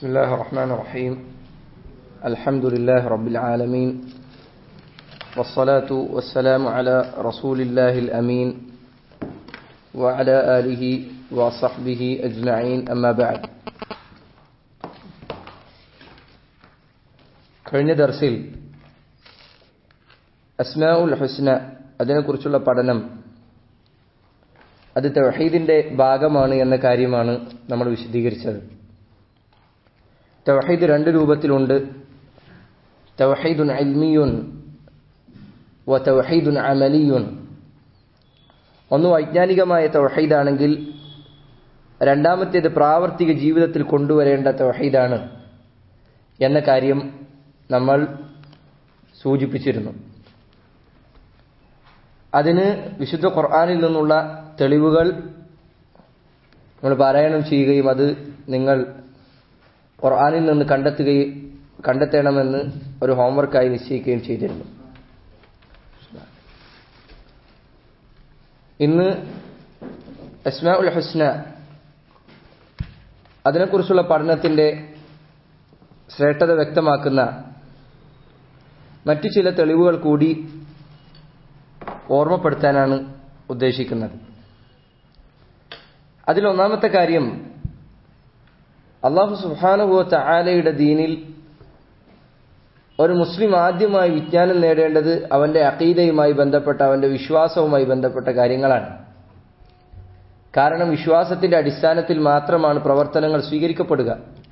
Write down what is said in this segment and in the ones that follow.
بسم الله الرحمن الرحيم الحمد لله رب العالمين والصلاة والسلام على رسول الله الأمين وعلى آله وصحبه أجمعين أما بعد കഴിഞ്ഞ ദർസിൽ അസ്മാ ഉൽ ഹുസ്ന അതിനെക്കുറിച്ചുള്ള പഠനം അത് തൗഹീദിന്റെ ഭാഗമാണ് എന്ന കാര്യമാണ് നമ്മൾ വിശദീകരിച്ചത് തൗഹീദ് രണ്ട് രൂപത്തിലുണ്ട് തൗഹീദുൻ അൽമിയുൻ വ തൗഹീദുൻ അമലിയുൻ ഒന്ന് വൈജ്ഞാനികമായ തൗഹീദാണെങ്കിൽ രണ്ടാമത്തേത് പ്രാവർത്തിക ജീവിതത്തിൽ കൊണ്ടുവരേണ്ട തൗഹീദാണ് എന്ന കാര്യം നമ്മൾ സൂചിപ്പിച്ചിരുന്നു അതിന് വിശുദ്ധ ഖുർആാനിൽ നിന്നുള്ള തെളിവുകൾ നമ്മൾ പാരായണം ചെയ്യുകയും അത് നിങ്ങൾ ഖുർആാനിൽ നിന്ന് കണ്ടെത്തുകയും കണ്ടെത്തണമെന്ന് ഒരു ഹോംവർക്കായി നിശ്ചയിക്കുകയും ചെയ്തിരുന്നു ഇന്ന് അസ്മാ ഉൽ ഹുസ്ന അതിനെക്കുറിച്ചുള്ള പഠനത്തിന്റെ ശ്രേഷ്ഠത വ്യക്തമാക്കുന്ന മറ്റു ചില തെളിവുകൾ കൂടി ഓർമ്മപ്പെടുത്താനാണ് ഉദ്ദേശിക്കുന്നത് അതിലൊന്നാമത്തെ കാര്യം അള്ളാഹു സുഹാനുഭവ ആലയുടെ ദീനിൽ ഒരു മുസ്ലിം ആദ്യമായി വിജ്ഞാനം നേടേണ്ടത് അവന്റെ അക്കീതയുമായി ബന്ധപ്പെട്ട അവന്റെ വിശ്വാസവുമായി ബന്ധപ്പെട്ട കാര്യങ്ങളാണ് കാരണം വിശ്വാസത്തിന്റെ അടിസ്ഥാനത്തിൽ മാത്രമാണ് പ്രവർത്തനങ്ങൾ സ്വീകരിക്കപ്പെടുക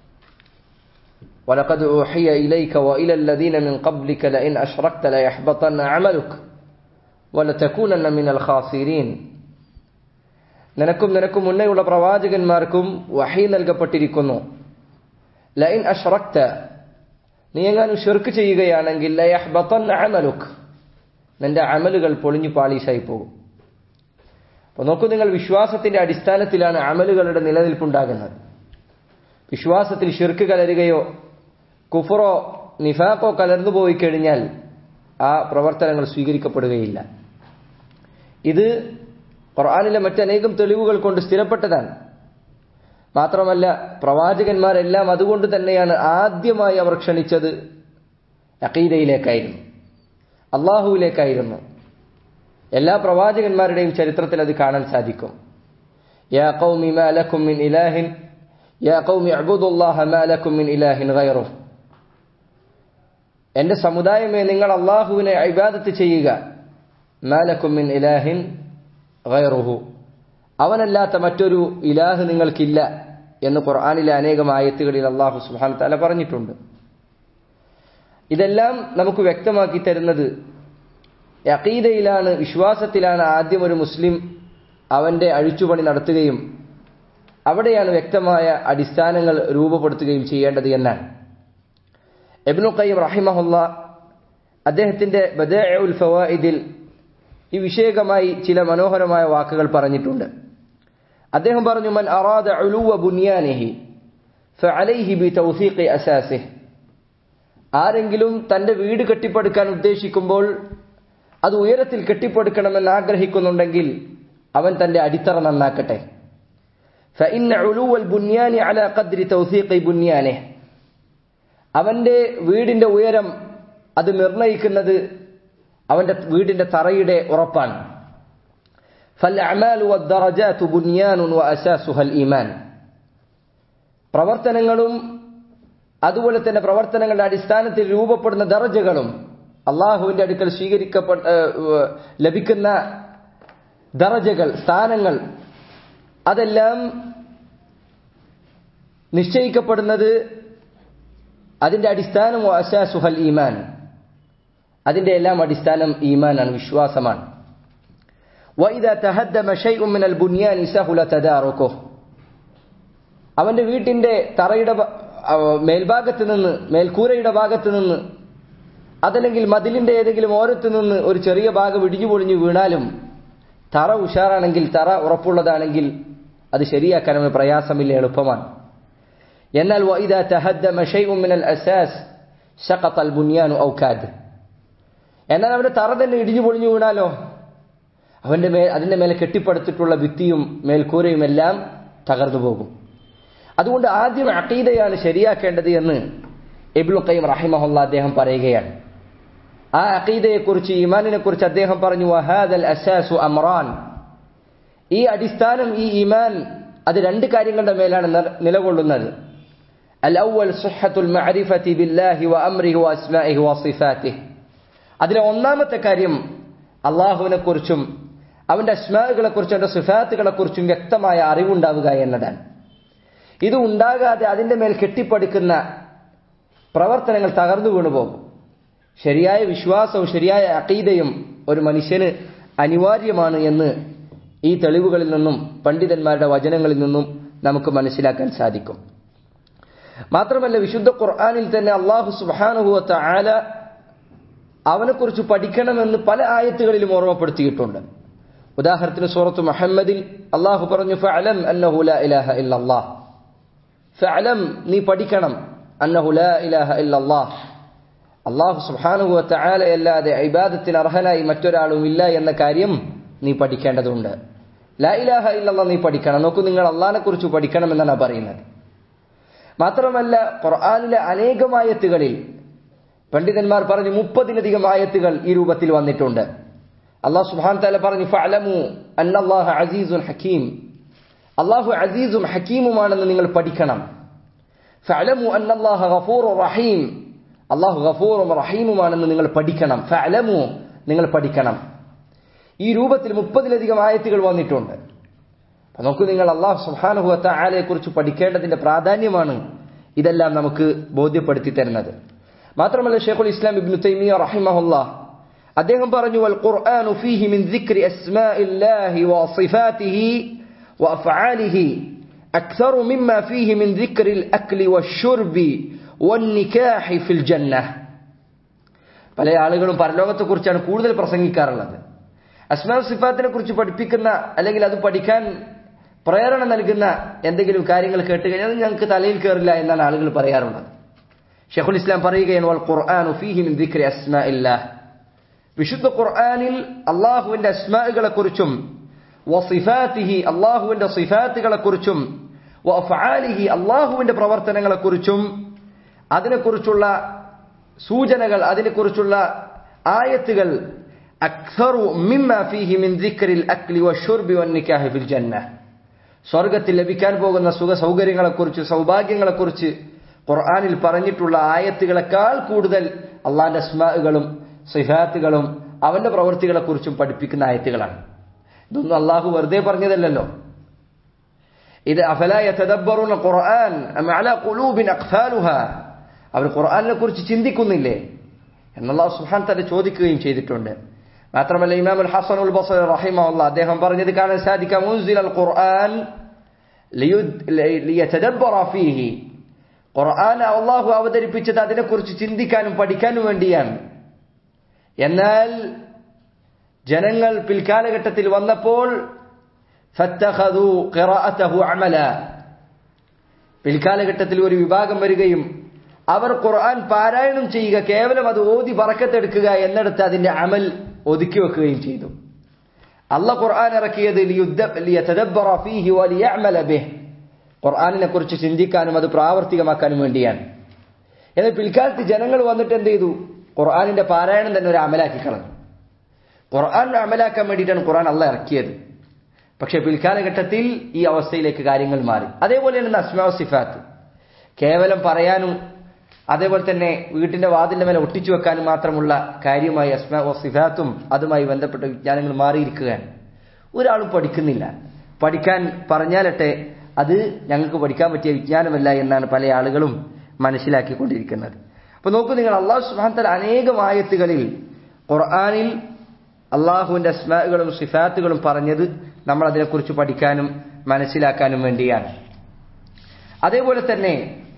ولقد أوحي إليك وإلى الذين من قبلك لئن أشركت ليحبطن عملك ولتكونن من الخاسرين നിനക്കും നിനക്കും മുന്നേയുള്ള പ്രവാചകന്മാർക്കും വഹി നൽകപ്പെട്ടിരിക്കുന്നു ലൈൻ അഷ്റക്ത നീ എങ്ങാനും ഷിർക്ക് ചെയ്യുകയാണെങ്കിൽ ലയഹ്ബത്തൻ അമലുക് നിന്റെ അമലുകൾ പൊളിഞ്ഞു പാളീസായി പോകും അപ്പൊ നോക്കൂ നിങ്ങൾ വിശ്വാസത്തിന്റെ അടിസ്ഥാനത്തിലാണ് അമലുകളുടെ നിലനിൽപ്പുണ്ടാകുന്നത് വിശ്വാസത്തിൽ ഷിർക്ക് കലരുകയോ കുഫറോ നിഫാഖോ കലർന്നു പോയി കഴിഞ്ഞാൽ ആ പ്രവർത്തനങ്ങൾ സ്വീകരിക്കപ്പെടുകയില്ല ഇത് ഖുർആാനിലെ മറ്റനേകം തെളിവുകൾ കൊണ്ട് സ്ഥിരപ്പെട്ടതാണ് മാത്രമല്ല പ്രവാചകന്മാരെല്ലാം അതുകൊണ്ട് തന്നെയാണ് ആദ്യമായി അവർ ക്ഷണിച്ചത് അഖീദയിലേക്കായിരുന്നു അള്ളാഹുവിലേക്കായിരുന്നു എല്ലാ പ്രവാചകന്മാരുടെയും ചരിത്രത്തിൽ അത് കാണാൻ സാധിക്കും യാ ഖൗമി മാ ലക്കും മിൻ ഇലാഹിൻ യാ ഖൗമി അബ്ദുല്ലാഹ മാ ലക്കും മിൻ ഇലാഹിൻ ഗൈറുഹു എന്റെ സമുദായമേ നിങ്ങൾ അള്ളാഹുവിനെ ഇബാദത്ത് ചെയ്യുക മാ ലക്കും മിൻ ഇലാഹിൻ ഗൈറുഹു അവനല്ലാത്ത മറ്റൊരു ഇലാഹ് നിങ്ങൾക്കില്ല എന്ന് ഖുർആാനിലെ അനേകം ആയത്തുകളിൽ അള്ളാഹു സുഹാൻ തല പറഞ്ഞിട്ടുണ്ട് ഇതെല്ലാം നമുക്ക് വ്യക്തമാക്കി തരുന്നത് യക്കീദയിലാണ് വിശ്വാസത്തിലാണ് ആദ്യം ഒരു മുസ്ലിം അവന്റെ അഴിച്ചുപണി നടത്തുകയും അവിടെയാണ് വ്യക്തമായ അടിസ്ഥാനങ്ങൾ രൂപപ്പെടുത്തുകയും ചെയ്യേണ്ടത് എന്നാണ് എബ്നു ഖയ്യം റഹിമഹുല്ല അദ്ദേഹത്തിന്റെ ബദ ഉൽ ഫവായിദിൽ ഈ വിഷയകമായി ചില മനോഹരമായ വാക്കുകൾ പറഞ്ഞിട്ടുണ്ട് അദ്ദേഹം പറഞ്ഞു മൻ അറാദ ഉലുവ ബുനിയാനിഹി ഫഅലൈഹി ബി തൗസീഖി അസാസിഹ് ആരെങ്കിലും തന്റെ വീട് കെട്ടിപ്പടുക്കാൻ ഉദ്ദേശിക്കുമ്പോൾ അത് ഉയരത്തിൽ കെട്ടിപ്പടുക്കണമെന്ന് ആഗ്രഹിക്കുന്നുണ്ടെങ്കിൽ അവൻ തന്റെ അടിത്തറ നന്നാക്കട്ടെ فإن علو البنيان على قدر توثيق بنيانه അവന്റെ വീടിന്റെ ഉയരം അത് നിർണയിക്കുന്നത് അവന്റെ വീടിന്റെ തറയുടെ ഉറപ്പാണ് പ്രവർത്തനങ്ങളും അതുപോലെ തന്നെ പ്രവർത്തനങ്ങളുടെ അടിസ്ഥാനത്തിൽ രൂപപ്പെടുന്ന ദറജകളും അള്ളാഹുവിന്റെ അടുക്കൽ സ്വീകരിക്കപ്പെട്ട ലഭിക്കുന്ന ദറജകൾ സ്ഥാനങ്ങൾ അതെല്ലാം നിശ്ചയിക്കപ്പെടുന്നത് അതിന്റെ അടിസ്ഥാനം അസാസുഹൽ ഈമാൻ അതിന്റെ എല്ലാം അടിസ്ഥാനം ഈമാനാണ് വിശ്വാസമാണ് അവന്റെ വീട്ടിന്റെ തറയുടെ മേൽഭാഗത്ത് നിന്ന് മേൽക്കൂരയുടെ ഭാഗത്ത് നിന്ന് അതല്ലെങ്കിൽ മതിലിന്റെ ഏതെങ്കിലും ഓരത്ത് നിന്ന് ഒരു ചെറിയ ഭാഗം ഇടിഞ്ഞു പൊളിഞ്ഞു വീണാലും തറ ഉഷാറാണെങ്കിൽ തറ ഉറപ്പുള്ളതാണെങ്കിൽ അത് ശരിയാക്കാൻ അവന് പ്രയാസമില്ല എളുപ്പമാണ് എന്നാൽ എന്നാൽ അവന്റെ തറ തന്നെ ഇടിഞ്ഞു പൊളിഞ്ഞു വീണാലോ അവന്റെ മേൽ അതിന്റെ മേലെ കെട്ടിപ്പടുത്തിട്ടുള്ള ഭിത്തിയും മേൽക്കൂരയും എല്ലാം തകർന്നു പോകും അതുകൊണ്ട് ആദ്യം അഖീദയാണ് ശരിയാക്കേണ്ടത് എന്ന് എബുൽ ഖയ്യം റഹിമഹുല്ല അദ്ദേഹം പറയുകയാണ് ആ അഖീദയെക്കുറിച്ച് ഈമാനിനെ കുറിച്ച് അദ്ദേഹം പറഞ്ഞു വഹാദൽ അസാസു അമ്രാൻ ഈ അടിസ്ഥാനം ഈ ഈമാൻ അത് രണ്ട് കാര്യങ്ങളുടെ മേലാണ് നിലകൊള്ളുന്നത് الأول صحة المعرفة بالله وأمره وأسمائه وصفاته അതിലെ ഒന്നാമത്തെ കാര്യം അള്ളാഹുവിനെ കുറിച്ചും അവന്റെ അസ്മാകളെ കുറിച്ചും അവന്റെ സിഫാത്തുകളെ കുറിച്ചും വ്യക്തമായ അറിവുണ്ടാവുക എന്നതാണ് ഇത് ഉണ്ടാകാതെ അതിന്റെ മേൽ കെട്ടിപ്പടുക്കുന്ന പ്രവർത്തനങ്ങൾ തകർന്നു വീണുപോകും ശരിയായ വിശ്വാസവും ശരിയായ അക്കീതയും ഒരു മനുഷ്യന് അനിവാര്യമാണ് എന്ന് ഈ തെളിവുകളിൽ നിന്നും പണ്ഡിതന്മാരുടെ വചനങ്ങളിൽ നിന്നും നമുക്ക് മനസ്സിലാക്കാൻ സാധിക്കും മാത്രമല്ല വിശുദ്ധ ഖുർആാനിൽ തന്നെ അള്ളാഹു സുബാനുഭവത്ത ആല അവനെക്കുറിച്ച് പഠിക്കണമെന്ന് പല ആയത്തുകളിലും ഓർമ്മപ്പെടുത്തിയിട്ടുണ്ട് ഉദാഹരണത്തിന് സൂറത്ത് മുഹമ്മദിൽ അള്ളാഹു പറഞ്ഞു ഫഅലം അന്നഹു ലാ ഇലാഹ ഇല്ലല്ലാഹ് ഫഅലം നീ പഠിക്കണം അന്നഹു ലാ ഇലാഹ ഇല്ലല്ലാഹ് അള്ളാഹു സുബ്ഹാനഹു വതആല അല്ലാതെ ഇബാദത്തിന് അർഹനായി മറ്റൊരാളും ഇല്ല എന്ന കാര്യം നീ പഠിക്കേണ്ടതുണ്ട് ലാ ഇലാഹ ഇല്ലല്ലാഹ് നീ പഠിക്കണം നോക്കൂ നിങ്ങൾ അള്ളാഹിനെ കുറിച്ച് പഠിക്കണമെന്നാണ് പറയുന്നത് മാത്രമല്ല ഖുർആാനിലെ അനേകമായത്തുകളിൽ പണ്ഡിതന്മാർ പറഞ്ഞു മുപ്പതിലധികം ആയത്തുകൾ ഈ രൂപത്തിൽ വന്നിട്ടുണ്ട് അള്ളാഹു സുബാൻ താല പറഞ്ഞു ഫഅലമു അന്നല്ലാഹ അസീസുൻ ഹക്കീം അള്ളാഹു അസീസും ഹക്കീമുമാണെന്ന് നിങ്ങൾ പഠിക്കണം ഫഅലമു അന്നല്ലാഹ ഗഫൂർ റഹീം അള്ളാഹു ഗഫൂറും റഹീമുമാണെന്ന് നിങ്ങൾ പഠിക്കണം ഫഅലമു നിങ്ങൾ പഠിക്കണം ഈ രൂപത്തിൽ മുപ്പതിലധികം ആയത്തുകൾ വന്നിട്ടുണ്ട് അപ്പൊ നോക്കൂ നിങ്ങൾ അള്ളാഹു സുഹാനുഹുവത്ത ആലയെ കുറിച്ച് പഠിക്കേണ്ടതിന്റെ പ്രാധാന്യമാണ് ഇതെല്ലാം നമുക്ക് ബോധ്യപ്പെടുത്തി തരുന്നത് മാത്രമല്ല ഷെയ്ഖുൽ ഇസ്ലാം ഇബ്നു തൈമിയ റഹിമഹുല്ല അദ്ദേഹം പറഞ്ഞു വൽ ഖുർആൻ ഫീഹി മിൻ ദിക്രി അസ്മാഇല്ലാഹി വസിഫാതിഹി വഅഫ്ആലിഹി أكثر مما فيه من ذكر الأكل والشرب والنكاح في الجنة പല ആളുകളും പരലോകത്തെക്കുറിച്ചാണ് കൂടുതൽ പ്രസംഗിക്കാറുള്ളത് അസ്മാ സിഫാത്തിനെ കുറിച്ച് പഠിപ്പിക്കുന്ന അല്ലെങ്കിൽ അത് പഠിക്കാൻ പ്രേരണ നൽകുന്ന എന്തെങ്കിലും കാര്യങ്ങൾ കേട്ട് കഴിഞ്ഞാൽ അത് ഞങ്ങൾക്ക് തലയിൽ കയറില്ല എന്നാണ് ആളുകൾ പറയാറുള്ളത് ഷെഖുൽ ഇസ്ലാം പറയുകയാണ് വൽ ഖുർആൻ ഫീഹി മിൻ ദിക്രി അസ്മാ ഇല്ലാഹ് വിശുദ്ധ ഖുർആനിൽ അള്ളാഹുവിന്റെ അസ്മാകളെ കുറിച്ചും വസിഫാത്തിഹി അള്ളാഹുവിന്റെ സിഫാത്തുകളെ കുറിച്ചും വഅഫ്ആലിഹി അള്ളാഹുവിന്റെ പ്രവർത്തനങ്ങളെ കുറിച്ചും അതിനെക്കുറിച്ചുള്ള സൂചനകൾ അതിനെക്കുറിച്ചുള്ള ആയത്തുകൾ അക്സറു മിമ്മ ഫീഹി മിൻ ദിക്രിൽ അക്ലി വശുർബി വന്നിക്കാഹി ഫിൽ ജന്ന സ്വർഗത്തിൽ ലഭിക്കാൻ പോകുന്ന സുഖ സൗകര്യങ്ങളെക്കുറിച്ച് സൗഭാഗ്യങ്ങളെക്കുറിച്ച് ഖുർആനിൽ പറഞ്ഞിട്ടുള്ള ആയത്തുകളെക്കാൾ കൂടുതൽ അള്ളാന്റെ അസ്മാകളും സിഫാത്തുകളും അവന്റെ പ്രവൃത്തികളെക്കുറിച്ചും പഠിപ്പിക്കുന്ന ആയത്തുകളാണ് ഇതൊന്നും അള്ളാഹു വെറുതെ പറഞ്ഞതല്ലല്ലോ ഇത് അഫലായ തദബ്ബറുന്ന ഖുർആൻ അല ഖുലൂബിൻ അഖ്ഫാലുഹ അവർ ഖുർആനിനെ കുറിച്ച് ചിന്തിക്കുന്നില്ലേ എന്നല്ലാഹു സുബ്ഹാൻ തആല ചോദിക്കുകയും ചെയ്തിട്ടുണ്ട് മാത്രമല്ല ഇമാം അൽ ഹസൻ ഉൽ ബസറി റഹിമഹുല്ലാ അദ്ദേഹം പറഞ്ഞത് കാണാൻ സാധിക്കാം മുൻസിൽ അൽ ഖുർആൻ ലിയതദബ്ബറ ഫീഹി ഖുർആൻ അള്ളാഹു അവതരിപ്പിച്ചത് അതിനെക്കുറിച്ച് ചിന്തിക്കാനും പഠിക്കാനും വേണ്ടിയാണ് എന്നാൽ ജനങ്ങൾ പിൽക്കാലഘട്ടത്തിൽ വന്നപ്പോൾ ഫത്തഖദു ഖിറാഅതഹു അമല പിൽക്കാലഘട്ടത്തിൽ ഒരു വിഭാഗം വരികയും അവർ ഖുർആൻ പാരായണം ചെയ്യുക കേവലം അത് ഓതി പറക്കത്തെടുക്കുക എന്നിടത്ത് അതിന്റെ അമൽ ഒതുക്കി വെക്കുകയും ചെയ്തു അല്ല ഖുർആൻ ഇറക്കിയത് ഖുർആാനിനെ കുറിച്ച് ചിന്തിക്കാനും അത് പ്രാവർത്തികമാക്കാനും വേണ്ടിയാണ് എന്നാൽ പിൽക്കാലത്ത് ജനങ്ങൾ വന്നിട്ട് എന്ത് ചെയ്തു ഖുർആാനിന്റെ പാരായണം തന്നെ ഒരു അമലാക്കി കളഞ്ഞു ഖുർആൻ അമലാക്കാൻ വേണ്ടിയിട്ടാണ് ഖുർആൻ അല്ല ഇറക്കിയത് പക്ഷെ പിൽക്കാലഘട്ടത്തിൽ ഈ അവസ്ഥയിലേക്ക് കാര്യങ്ങൾ മാറി അതേപോലെ തന്നെ അസ്മാ സിഫാത്ത് കേവലം പറയാനും അതേപോലെ തന്നെ വീട്ടിന്റെ വാതിന്റെ മേലെ ഒട്ടിച്ചു വെക്കാനും മാത്രമുള്ള കാര്യമായി അസ്മാ സിഫാത്തും അതുമായി ബന്ധപ്പെട്ട വിജ്ഞാനങ്ങൾ മാറിയിരിക്കുകയാണ് ഒരാളും പഠിക്കുന്നില്ല പഠിക്കാൻ പറഞ്ഞാലട്ടെ അത് ഞങ്ങൾക്ക് പഠിക്കാൻ പറ്റിയ വിജ്ഞാനമല്ല എന്നാണ് പല ആളുകളും മനസ്സിലാക്കിക്കൊണ്ടിരിക്കുന്നത് അപ്പൊ നോക്കൂ നിങ്ങൾ അള്ളാഹു സുബാന്തൽ അനേകം ആയത്തുകളിൽ ഖുർആാനിൽ അള്ളാഹുവിന്റെ അസ്മാകളും സിഫാത്തുകളും പറഞ്ഞത് നമ്മൾ അതിനെക്കുറിച്ച് പഠിക്കാനും മനസ്സിലാക്കാനും വേണ്ടിയാണ് അതേപോലെ തന്നെ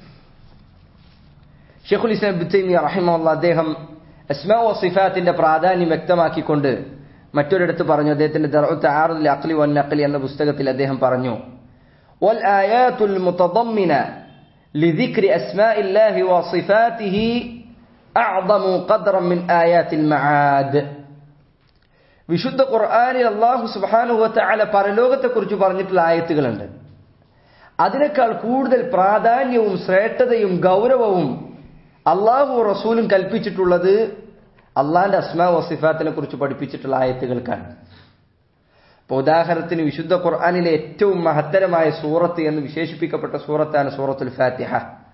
ഷെഖുൽ ഇസ്ലാം ബിത്തൈമിയ റഹിമുള്ള അദ്ദേഹം അസ്മാ വ സിഫാത്തിന്റെ പ്രാധാന്യം വ്യക്തമാക്കിക്കൊണ്ട് മറ്റൊരിടത്ത് പറഞ്ഞു അദ്ദേഹത്തിന്റെ ദർഉത്ത് ആറുൽ അഖ്ലി വൻ നഖ്ലി എന്ന പുസ്തകത്തിൽ അദ്ദേഹം പറഞ്ഞു വൽ ആയാത്തുൽ മുതദമ്മിന لذكر أسماء الله وصفاته أعظم قدرا من آيات المعاد വിശുദ്ധ ഖുർആാനിൽ അള്ളാഹു സുബാനുഹത്ത അല പരലോകത്തെക്കുറിച്ച് പറഞ്ഞിട്ടുള്ള ആയത്തുകളുണ്ട് അതിനേക്കാൾ കൂടുതൽ പ്രാധാന്യവും ശ്രേഷ്ഠതയും ഗൗരവവും അള്ളാഹു റസൂലും കൽപ്പിച്ചിട്ടുള്ളത് അള്ളാന്റെ അസ്മാ വസിഫാത്തിനെ കുറിച്ച് പഠിപ്പിച്ചിട്ടുള്ള ആയത്തുകൾക്കാണ് ഇപ്പൊ ഉദാഹരണത്തിന് വിശുദ്ധ ഖുർആാനിലെ ഏറ്റവും മഹത്തരമായ സൂറത്ത് എന്ന് വിശേഷിപ്പിക്കപ്പെട്ട സൂറത്താണ് സൂറത്തുൽ ഫാത്തിഹ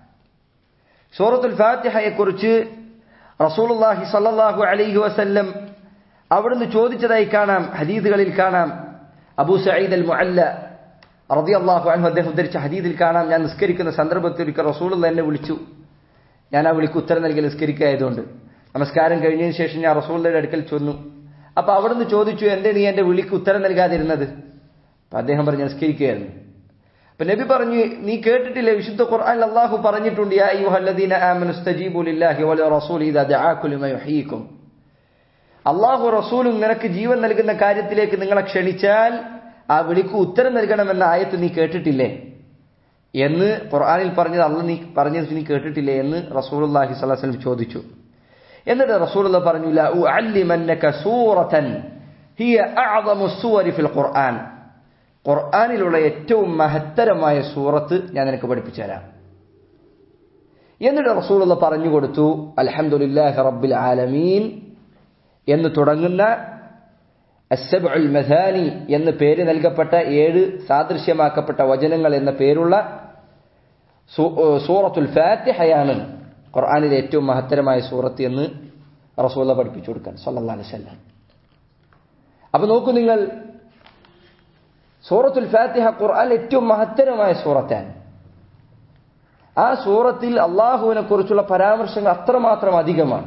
സൂറത്തുൽ ഫാത്തിഹയെ കുറിച്ച് റസൂലുള്ളാഹി സല്ലല്ലാഹു അലൈഹി വസല്ലം അവിടുന്ന് ചോദിച്ചതായി കാണാം ഹദീദുകളിൽ കാണാം അബൂ സഈദ് അൽ മുഅല്ല റളിയല്ലാഹു അൻഹു അദ്ദേഹം ഉദ്ധരിച്ച ഹദീദിൽ കാണാം ഞാൻ നിസ്കരിക്കുന്ന സന്ദർഭത്തിൽ ഒരിക്കൽ റസൂലുള്ള എന്നെ വിളിച്ചു ഞാൻ ആ വിളിക്ക് ഉത്തരം നൽകി നിസ്കരിക്കായതുകൊണ്ട് നമസ്കാരം കഴിഞ്ഞതിന് ശേഷം ഞാൻ റസൂലുള്ളയുടെ അടുക്കൽ ചെന്നു അപ്പൊ അവിടുന്ന് ചോദിച്ചു എന്തേ നീ എന്റെ വിളിക്ക് ഉത്തരം നൽകാതിരുന്നത് അപ്പൊ അദ്ദേഹം പറഞ്ഞു നിസ്കരിക്കുകയായിരുന്നു അപ്പൊ നബി പറഞ്ഞു നീ കേട്ടിട്ടില്ലേ വിശുദ്ധ ഖുർആൻ അള്ളാഹു പറഞ്ഞിട്ടുണ്ട് യാ അയ്യുഹല്ലദീന ആമനു സ്തജീബു ലില്ലാഹി വല റസൂലി ഇദാ ദഅാകും ലിമാ യുഹ്യീകും അള്ളാഹു റസൂലും നിനക്ക് ജീവൻ നൽകുന്ന കാര്യത്തിലേക്ക് നിങ്ങളെ ക്ഷണിച്ചാൽ ആ വിളിക്ക് ഉത്തരം നൽകണമെന്ന ആയത്ത് നീ കേട്ടിട്ടില്ലേ എന്ന് ഖുർആനിൽ പറഞ്ഞത് അല്ല നീ പറഞ്ഞത് നീ കേട്ടിട്ടില്ലേ എന്ന് റസൂലുള്ളാഹി സ്വല്ലല്ലാഹു അലൈഹി വസല്ലം ചോദിച്ചു എന്നിട്ട് റസൂലുള്ള പറഞ്ഞു ലാ ഉഅല്ലിമന്നക സൂറതൻ ഹിയ അഅദമു സൂവരി ഫിൽ ഖുർആൻ ഖുർആനിലുള്ള ഏറ്റവും മഹത്തരമായ സൂറത്ത് ഞാൻ നിനക്ക് പഠിപ്പിച്ചു തരാം എന്നിട്ട് റസൂലുള്ള പറഞ്ഞു കൊടുത്തു അൽഹംദുലില്ലാഹി റബ്ബിൽ ആലമീൻ എന്ന് തുടങ്ങുന്ന അസ്സബ്ഉൽ മഥാനി എന്ന് പേര് നൽകപ്പെട്ട ഏഴ് സാദൃശ്യമാക്കപ്പെട്ട വചനങ്ങൾ എന്ന പേരുള്ള സൂറത്തുൽ ഫാത്തിഹയാണ് ഖുർആനിലെ ഏറ്റവും മഹത്തരമായ സൂറത്ത് എന്ന് റസൂല പഠിപ്പിച്ചു കൊടുക്കാൻ സല്ലല്ലാഹു അലൈഹി വസല്ലം അപ്പൊ നോക്കൂ നിങ്ങൾ സൂറത്തുൽ ഫാത്തിഹ ഖുർആനിലെ ഏറ്റവും മഹത്തരമായ സൂറത്താണ് ആ സൂറത്തിൽ അള്ളാഹുവിനെ കുറിച്ചുള്ള പരാമർശങ്ങൾ അത്രമാത്രം അധികമാണ്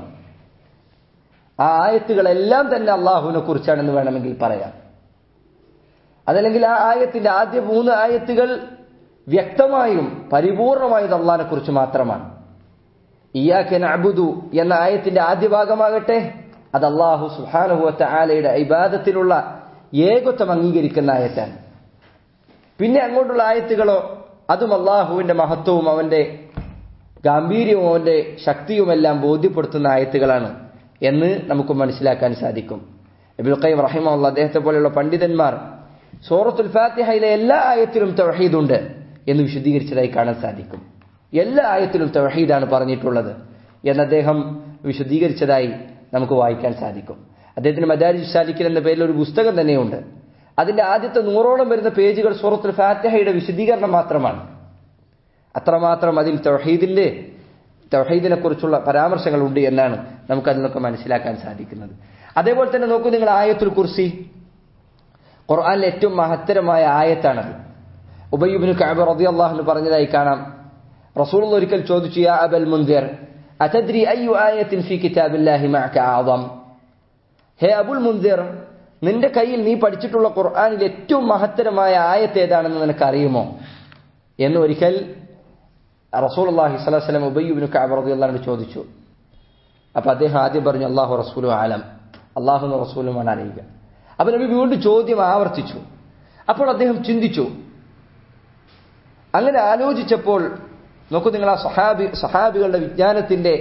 ആ ആയത്തുകളെല്ലാം തന്നെ അള്ളാഹുവിനെ കുറിച്ചാണെന്ന് വേണമെങ്കിൽ പറയാം അതല്ലെങ്കിൽ ആ ആയത്തിന്റെ ആദ്യ മൂന്ന് ആയത്തുകൾ വ്യക്തമായും പരിപൂർണമായും അള്ളാഹിനെ കുറിച്ച് മാത്രമാണ് ഇയാക്കൻ അബുദു എന്ന ആയത്തിന്റെ ആദ്യ ഭാഗമാകട്ടെ അത് അള്ളാഹു സുഹാനുഹുവത്ത ആലയുടെ ഇബാദത്തിലുള്ള ഏകത്വം അംഗീകരിക്കുന്ന ആയത്താണ് പിന്നെ അങ്ങോട്ടുള്ള ആയത്തുകളോ അതും അള്ളാഹുവിന്റെ മഹത്വവും അവന്റെ ഗാംഭീര്യവും അവന്റെ ശക്തിയുമെല്ലാം ബോധ്യപ്പെടുത്തുന്ന ആയത്തുകളാണ് എന്ന് നമുക്ക് മനസ്സിലാക്കാൻ സാധിക്കും ഇബുൽ ഖൈം റഹിമുള്ള അദ്ദേഹത്തെ പോലെയുള്ള പണ്ഡിതന്മാർ സൂറത്തുൽ ഫാത്തിഹയിലെ എല്ലാ ആയത്തിലും തൗഹീദുണ്ട് എന്ന് വിശദീകരിച്ചതായി കാണാൻ സാധിക്കും എല്ലാ ആയത്തിലും തൗഹീദാണ് പറഞ്ഞിട്ടുള്ളത് എന്ന് അദ്ദേഹം വിശദീകരിച്ചതായി നമുക്ക് വായിക്കാൻ സാധിക്കും അദ്ദേഹത്തിന് മദാരിജ് സാലിക്കൽ എന്ന പേരിൽ ഒരു പുസ്തകം തന്നെയുണ്ട് അതിന്റെ ആദ്യത്തെ നൂറോളം വരുന്ന പേജുകൾ സൂറത്തുൽ ഫാത്തിഹയുടെ വിശദീകരണം മാത്രമാണ് അത്രമാത്രം അതിൽ തൗഹീദിന്റെ തൗഹീദിനെ കുറിച്ചുള്ള പരാമർശങ്ങൾ ഉണ്ട് എന്നാണ് നമുക്ക് അതിൽ നിന്നൊക്കെ മനസ്സിലാക്കാൻ സാധിക്കുന്നത് അതേപോലെ തന്നെ നോക്കൂ നിങ്ങൾ ആയത്തുൽ കുർസി ഖുർആനിലെ ഏറ്റവും മഹത്തരമായ ആയത്താണത് ഉബയ്യുബിന് കഅബ് റളിയല്ലാഹു പറഞ്ഞതായി കാണാം റസൂൽ ഒരിക്കൽ ചോദിച്ചു യാ അബൽ മുൻദിർ അതദ്രി അയ്യു ആയത്തിൻ ഫി കിതാബില്ലാഹി മഅക ആദം ഹേ അബുൽ മുൻദിർ നിന്റെ കയ്യിൽ നീ പഠിച്ചിട്ടുള്ള ഖുർആനിൽ ഏറ്റവും മഹത്തരമായ ആയത്ത് ഏതാണെന്ന് നിനക്ക് അറിയുമോ എന്ന് ഒരിക്കൽ റസൂൽ അള്ളാഹി സ്വലാസ്ലം ഉബയ്യുബിന് കഅബ് റളിയല്ലാഹു ചോദിച്ചു അപ്പൊ അദ്ദേഹം ആദ്യം പറഞ്ഞു അള്ളാഹു റസൂലും ആലം അള്ളാഹു റസൂലുമാണ് അറിയുക അപ്പൊ നബി വീണ്ടും ചോദ്യം ആവർത്തിച്ചു അപ്പോൾ അദ്ദേഹം ചിന്തിച്ചു അങ്ങനെ ആലോചിച്ചപ്പോൾ നോക്കൂ നിങ്ങൾ ആ സഹാബി സഹാബികളുടെ വിജ്ഞാനത്തിന്റെ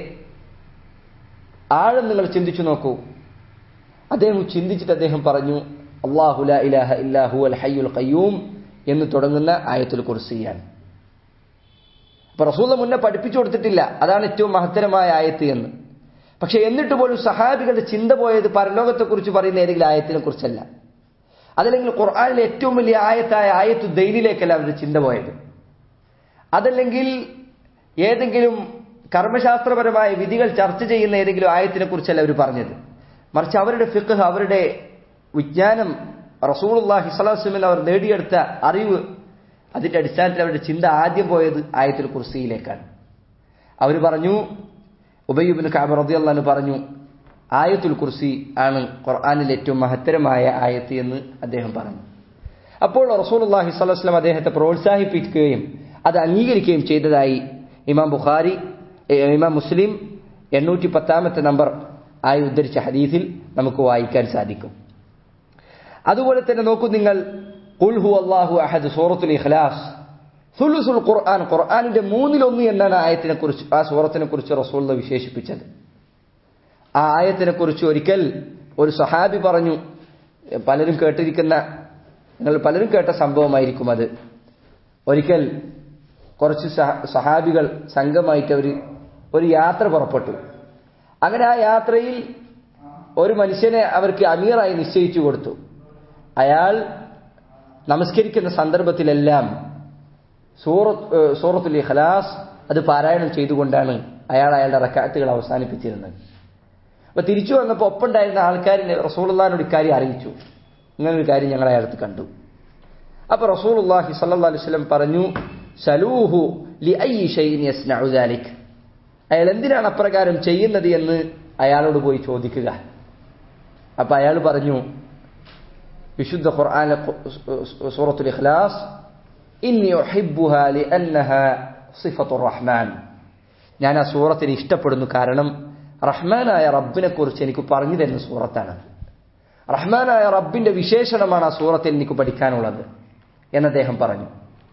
ആഴം നിങ്ങൾ ചിന്തിച്ചു നോക്കൂ അദ്ദേഹം ചിന്തിച്ചിട്ട് അദ്ദേഹം പറഞ്ഞു അള്ളാഹു ലാ ഇലാഹ ഇല്ലാഹു അൽ ഹയ്യുൽ ഖയ്യൂം എന്ന് തുടങ്ങുന്ന ആയത്തുൽ കുർസിയാണ് അപ്പൊ റസൂല മുന്നേ പഠിപ്പിച്ചു കൊടുത്തിട്ടില്ല അതാണ് ഏറ്റവും മഹത്തരമായ ആയത്ത് എന്ന് പക്ഷെ എന്നിട്ട് പോലും സഹാബികളുടെ ചിന്ത പോയത് പരലോകത്തെക്കുറിച്ച് പറയുന്ന ഏതെങ്കിലും ആയത്തിനെ കുറിച്ചല്ല അതല്ലെങ്കിൽ ഖുർആാനിലെ ഏറ്റവും വലിയ ആയത്തായ ആയത്തു ദൈനിലേക്കല്ല അവരുടെ ചിന്ത പോയത് അതല്ലെങ്കിൽ ഏതെങ്കിലും കർമ്മശാസ്ത്രപരമായ വിധികൾ ചർച്ച ചെയ്യുന്ന ഏതെങ്കിലും ആയത്തിനെ കുറിച്ചല്ല അവർ പറഞ്ഞത് മറിച്ച് അവരുടെ ഫിഖ് അവരുടെ വിജ്ഞാനം റസൂൾല്ലാഹി സ്വലാസ്ലമിൽ അവർ നേടിയെടുത്ത അറിവ് അതിന്റെ അടിസ്ഥാനത്തിൽ അവരുടെ ചിന്ത ആദ്യം പോയത് ആയത്തിൽ കുർസിയിലേക്കാണ് അവർ പറഞ്ഞു ഉബയ്യുബിന് കാബ് റദിയല്ലാന്ന് പറഞ്ഞു ആയത്തുൽ കുർസി ആണ് ഖുർആാനിൽ ഏറ്റവും മഹത്തരമായ ആയത്ത് എന്ന് അദ്ദേഹം പറഞ്ഞു അപ്പോൾ റസൂൽല്ലാഹി സ്വലസ്ലം അദ്ദേഹത്തെ പ്രോത്സാഹിപ്പിക്കുകയും അത് അംഗീകരിക്കുകയും ചെയ്തതായി ഇമാം ബുഖാരി ഇമാം മുസ്ലിം എണ്ണൂറ്റി പത്താമത്തെ നമ്പർ ആയി ഉദ്ധരിച്ച ഹദീസിൽ നമുക്ക് വായിക്കാൻ സാധിക്കും അതുപോലെ തന്നെ നോക്കൂ നിങ്ങൾ ഉൽഹു അള്ളാഹു അഹദ് സൂറത്തുൽ ഇഖ്ലാസ് സുലുസുൽ ഖുർആൻ ഖുർആാനിന്റെ മൂന്നിലൊന്ന് എന്നാണ് ആയത്തിനെ കുറിച്ച് ആ സൂറത്തിനെ കുറിച്ച് റസൂൽ വിശേഷിപ്പിച്ചത് ആ ആയത്തിനെ കുറിച്ച് ഒരിക്കൽ ഒരു സഹാബി പറഞ്ഞു പലരും കേട്ടിരിക്കുന്ന നിങ്ങൾ പലരും കേട്ട സംഭവമായിരിക്കും അത് ഒരിക്കൽ കുറച്ച് സഹാബികൾ സംഘമായിട്ട് അവർ ഒരു യാത്ര പുറപ്പെട്ടു അങ്ങനെ ആ യാത്രയിൽ ഒരു മനുഷ്യനെ അവർക്ക് അമീറായി നിശ്ചയിച്ചു കൊടുത്തു അയാൾ നമസ്കരിക്കുന്ന സന്ദർഭത്തിലെല്ലാം സൂറത്ത് സൂറത്തുൽ ഇഖ്ലാസ് അത് പാരായണം ചെയ്തുകൊണ്ടാണ് അയാൾ അയാളുടെ റക്കാത്തുകൾ അവസാനിപ്പിച്ചിരുന്നത് അപ്പൊ തിരിച്ചു വന്നപ്പോൾ ഒപ്പുണ്ടായിരുന്ന ആൾക്കാരിനെ റസൂലുള്ളാഹിനോട് ഇക്കാര്യം അറിയിച്ചു ഇങ്ങനൊരു കാര്യം ഞങ്ങൾ അയാൾക്ക് കണ്ടു അപ്പൊ റസൂലുള്ളാഹി സല്ലല്ലാഹു അലൈഹി വസല്ലം പറഞ്ഞു സലൂഹു ലി അയ്യി ഷൈഇൻ യസ്നഉ ദാലിക് അയാൾ എന്തിനാണ് അപ്രകാരം ചെയ്യുന്നത് എന്ന് അയാളോട് പോയി ചോദിക്കുക അപ്പൊ അയാൾ പറഞ്ഞു വിശുദ്ധ ഖുർആൻ സൂറത്തുൽ ഇഖ്ലാസ് ഇന്നി ഉഹിബ്ബുഹ ലിഅന്നഹ സിഫത്തുർ റഹ്മാൻ ഞാൻ ആ സൂറത്തിനെ ഇഷ്ടപ്പെടുന്നു കാരണം റഹ്മാനായ റബ്ബിനെ കുറിച്ച് എനിക്ക് പറഞ്ഞു തരുന്ന സൂറത്താണ് റഹ്മാനായ റബ്ബിന്റെ വിശേഷണമാണ് ആ സൂറത്തിൽ എനിക്ക് പഠിക്കാനുള്ളത് എന്ന് അദ്ദേഹം പറഞ്ഞു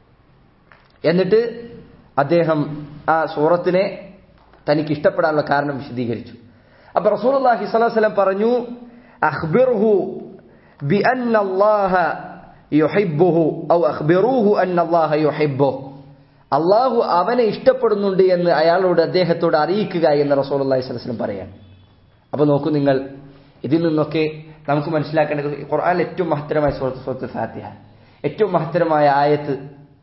എന്നിട്ട് അദ്ദേഹം ആ സൂറത്തിനെ തനിക്ക് ഇഷ്ടപ്പെടാനുള്ള കാരണം വിശദീകരിച്ചു അപ്പൊ റസൂലുള്ളാഹി സ്വല്ലല്ലാഹു അലൈഹി വസല്ലം പറഞ്ഞു അഖ്ബിർഹു ബിഅന്ന അല്ലാഹ യുഹിബ്ബുഹു ഔ അഖ്ബിറൂഹു അന്ന അല്ലാഹ യുഹിബ്ബുഹു അള്ളാഹു അവനെ ഇഷ്ടപ്പെടുന്നുണ്ട് എന്ന് അയാളോട് അദ്ദേഹത്തോട് അറിയിക്കുക എന്ന് റസൂലുള്ളാഹി സ്വല്ലല്ലാഹു അലൈഹി വസല്ലം പറയാൻ അപ്പൊ നോക്കൂ നിങ്ങൾ ഇതിൽ നിന്നൊക്കെ നമുക്ക് മനസ്സിലാക്കേണ്ടത് ഖുർആനിൽ ഏറ്റവും മഹത്തരമായ സൂറത്ത് സൂറത്ത് ഫാത്തിഹ ഏറ്റവും മഹത്തരമായ ആയത്ത്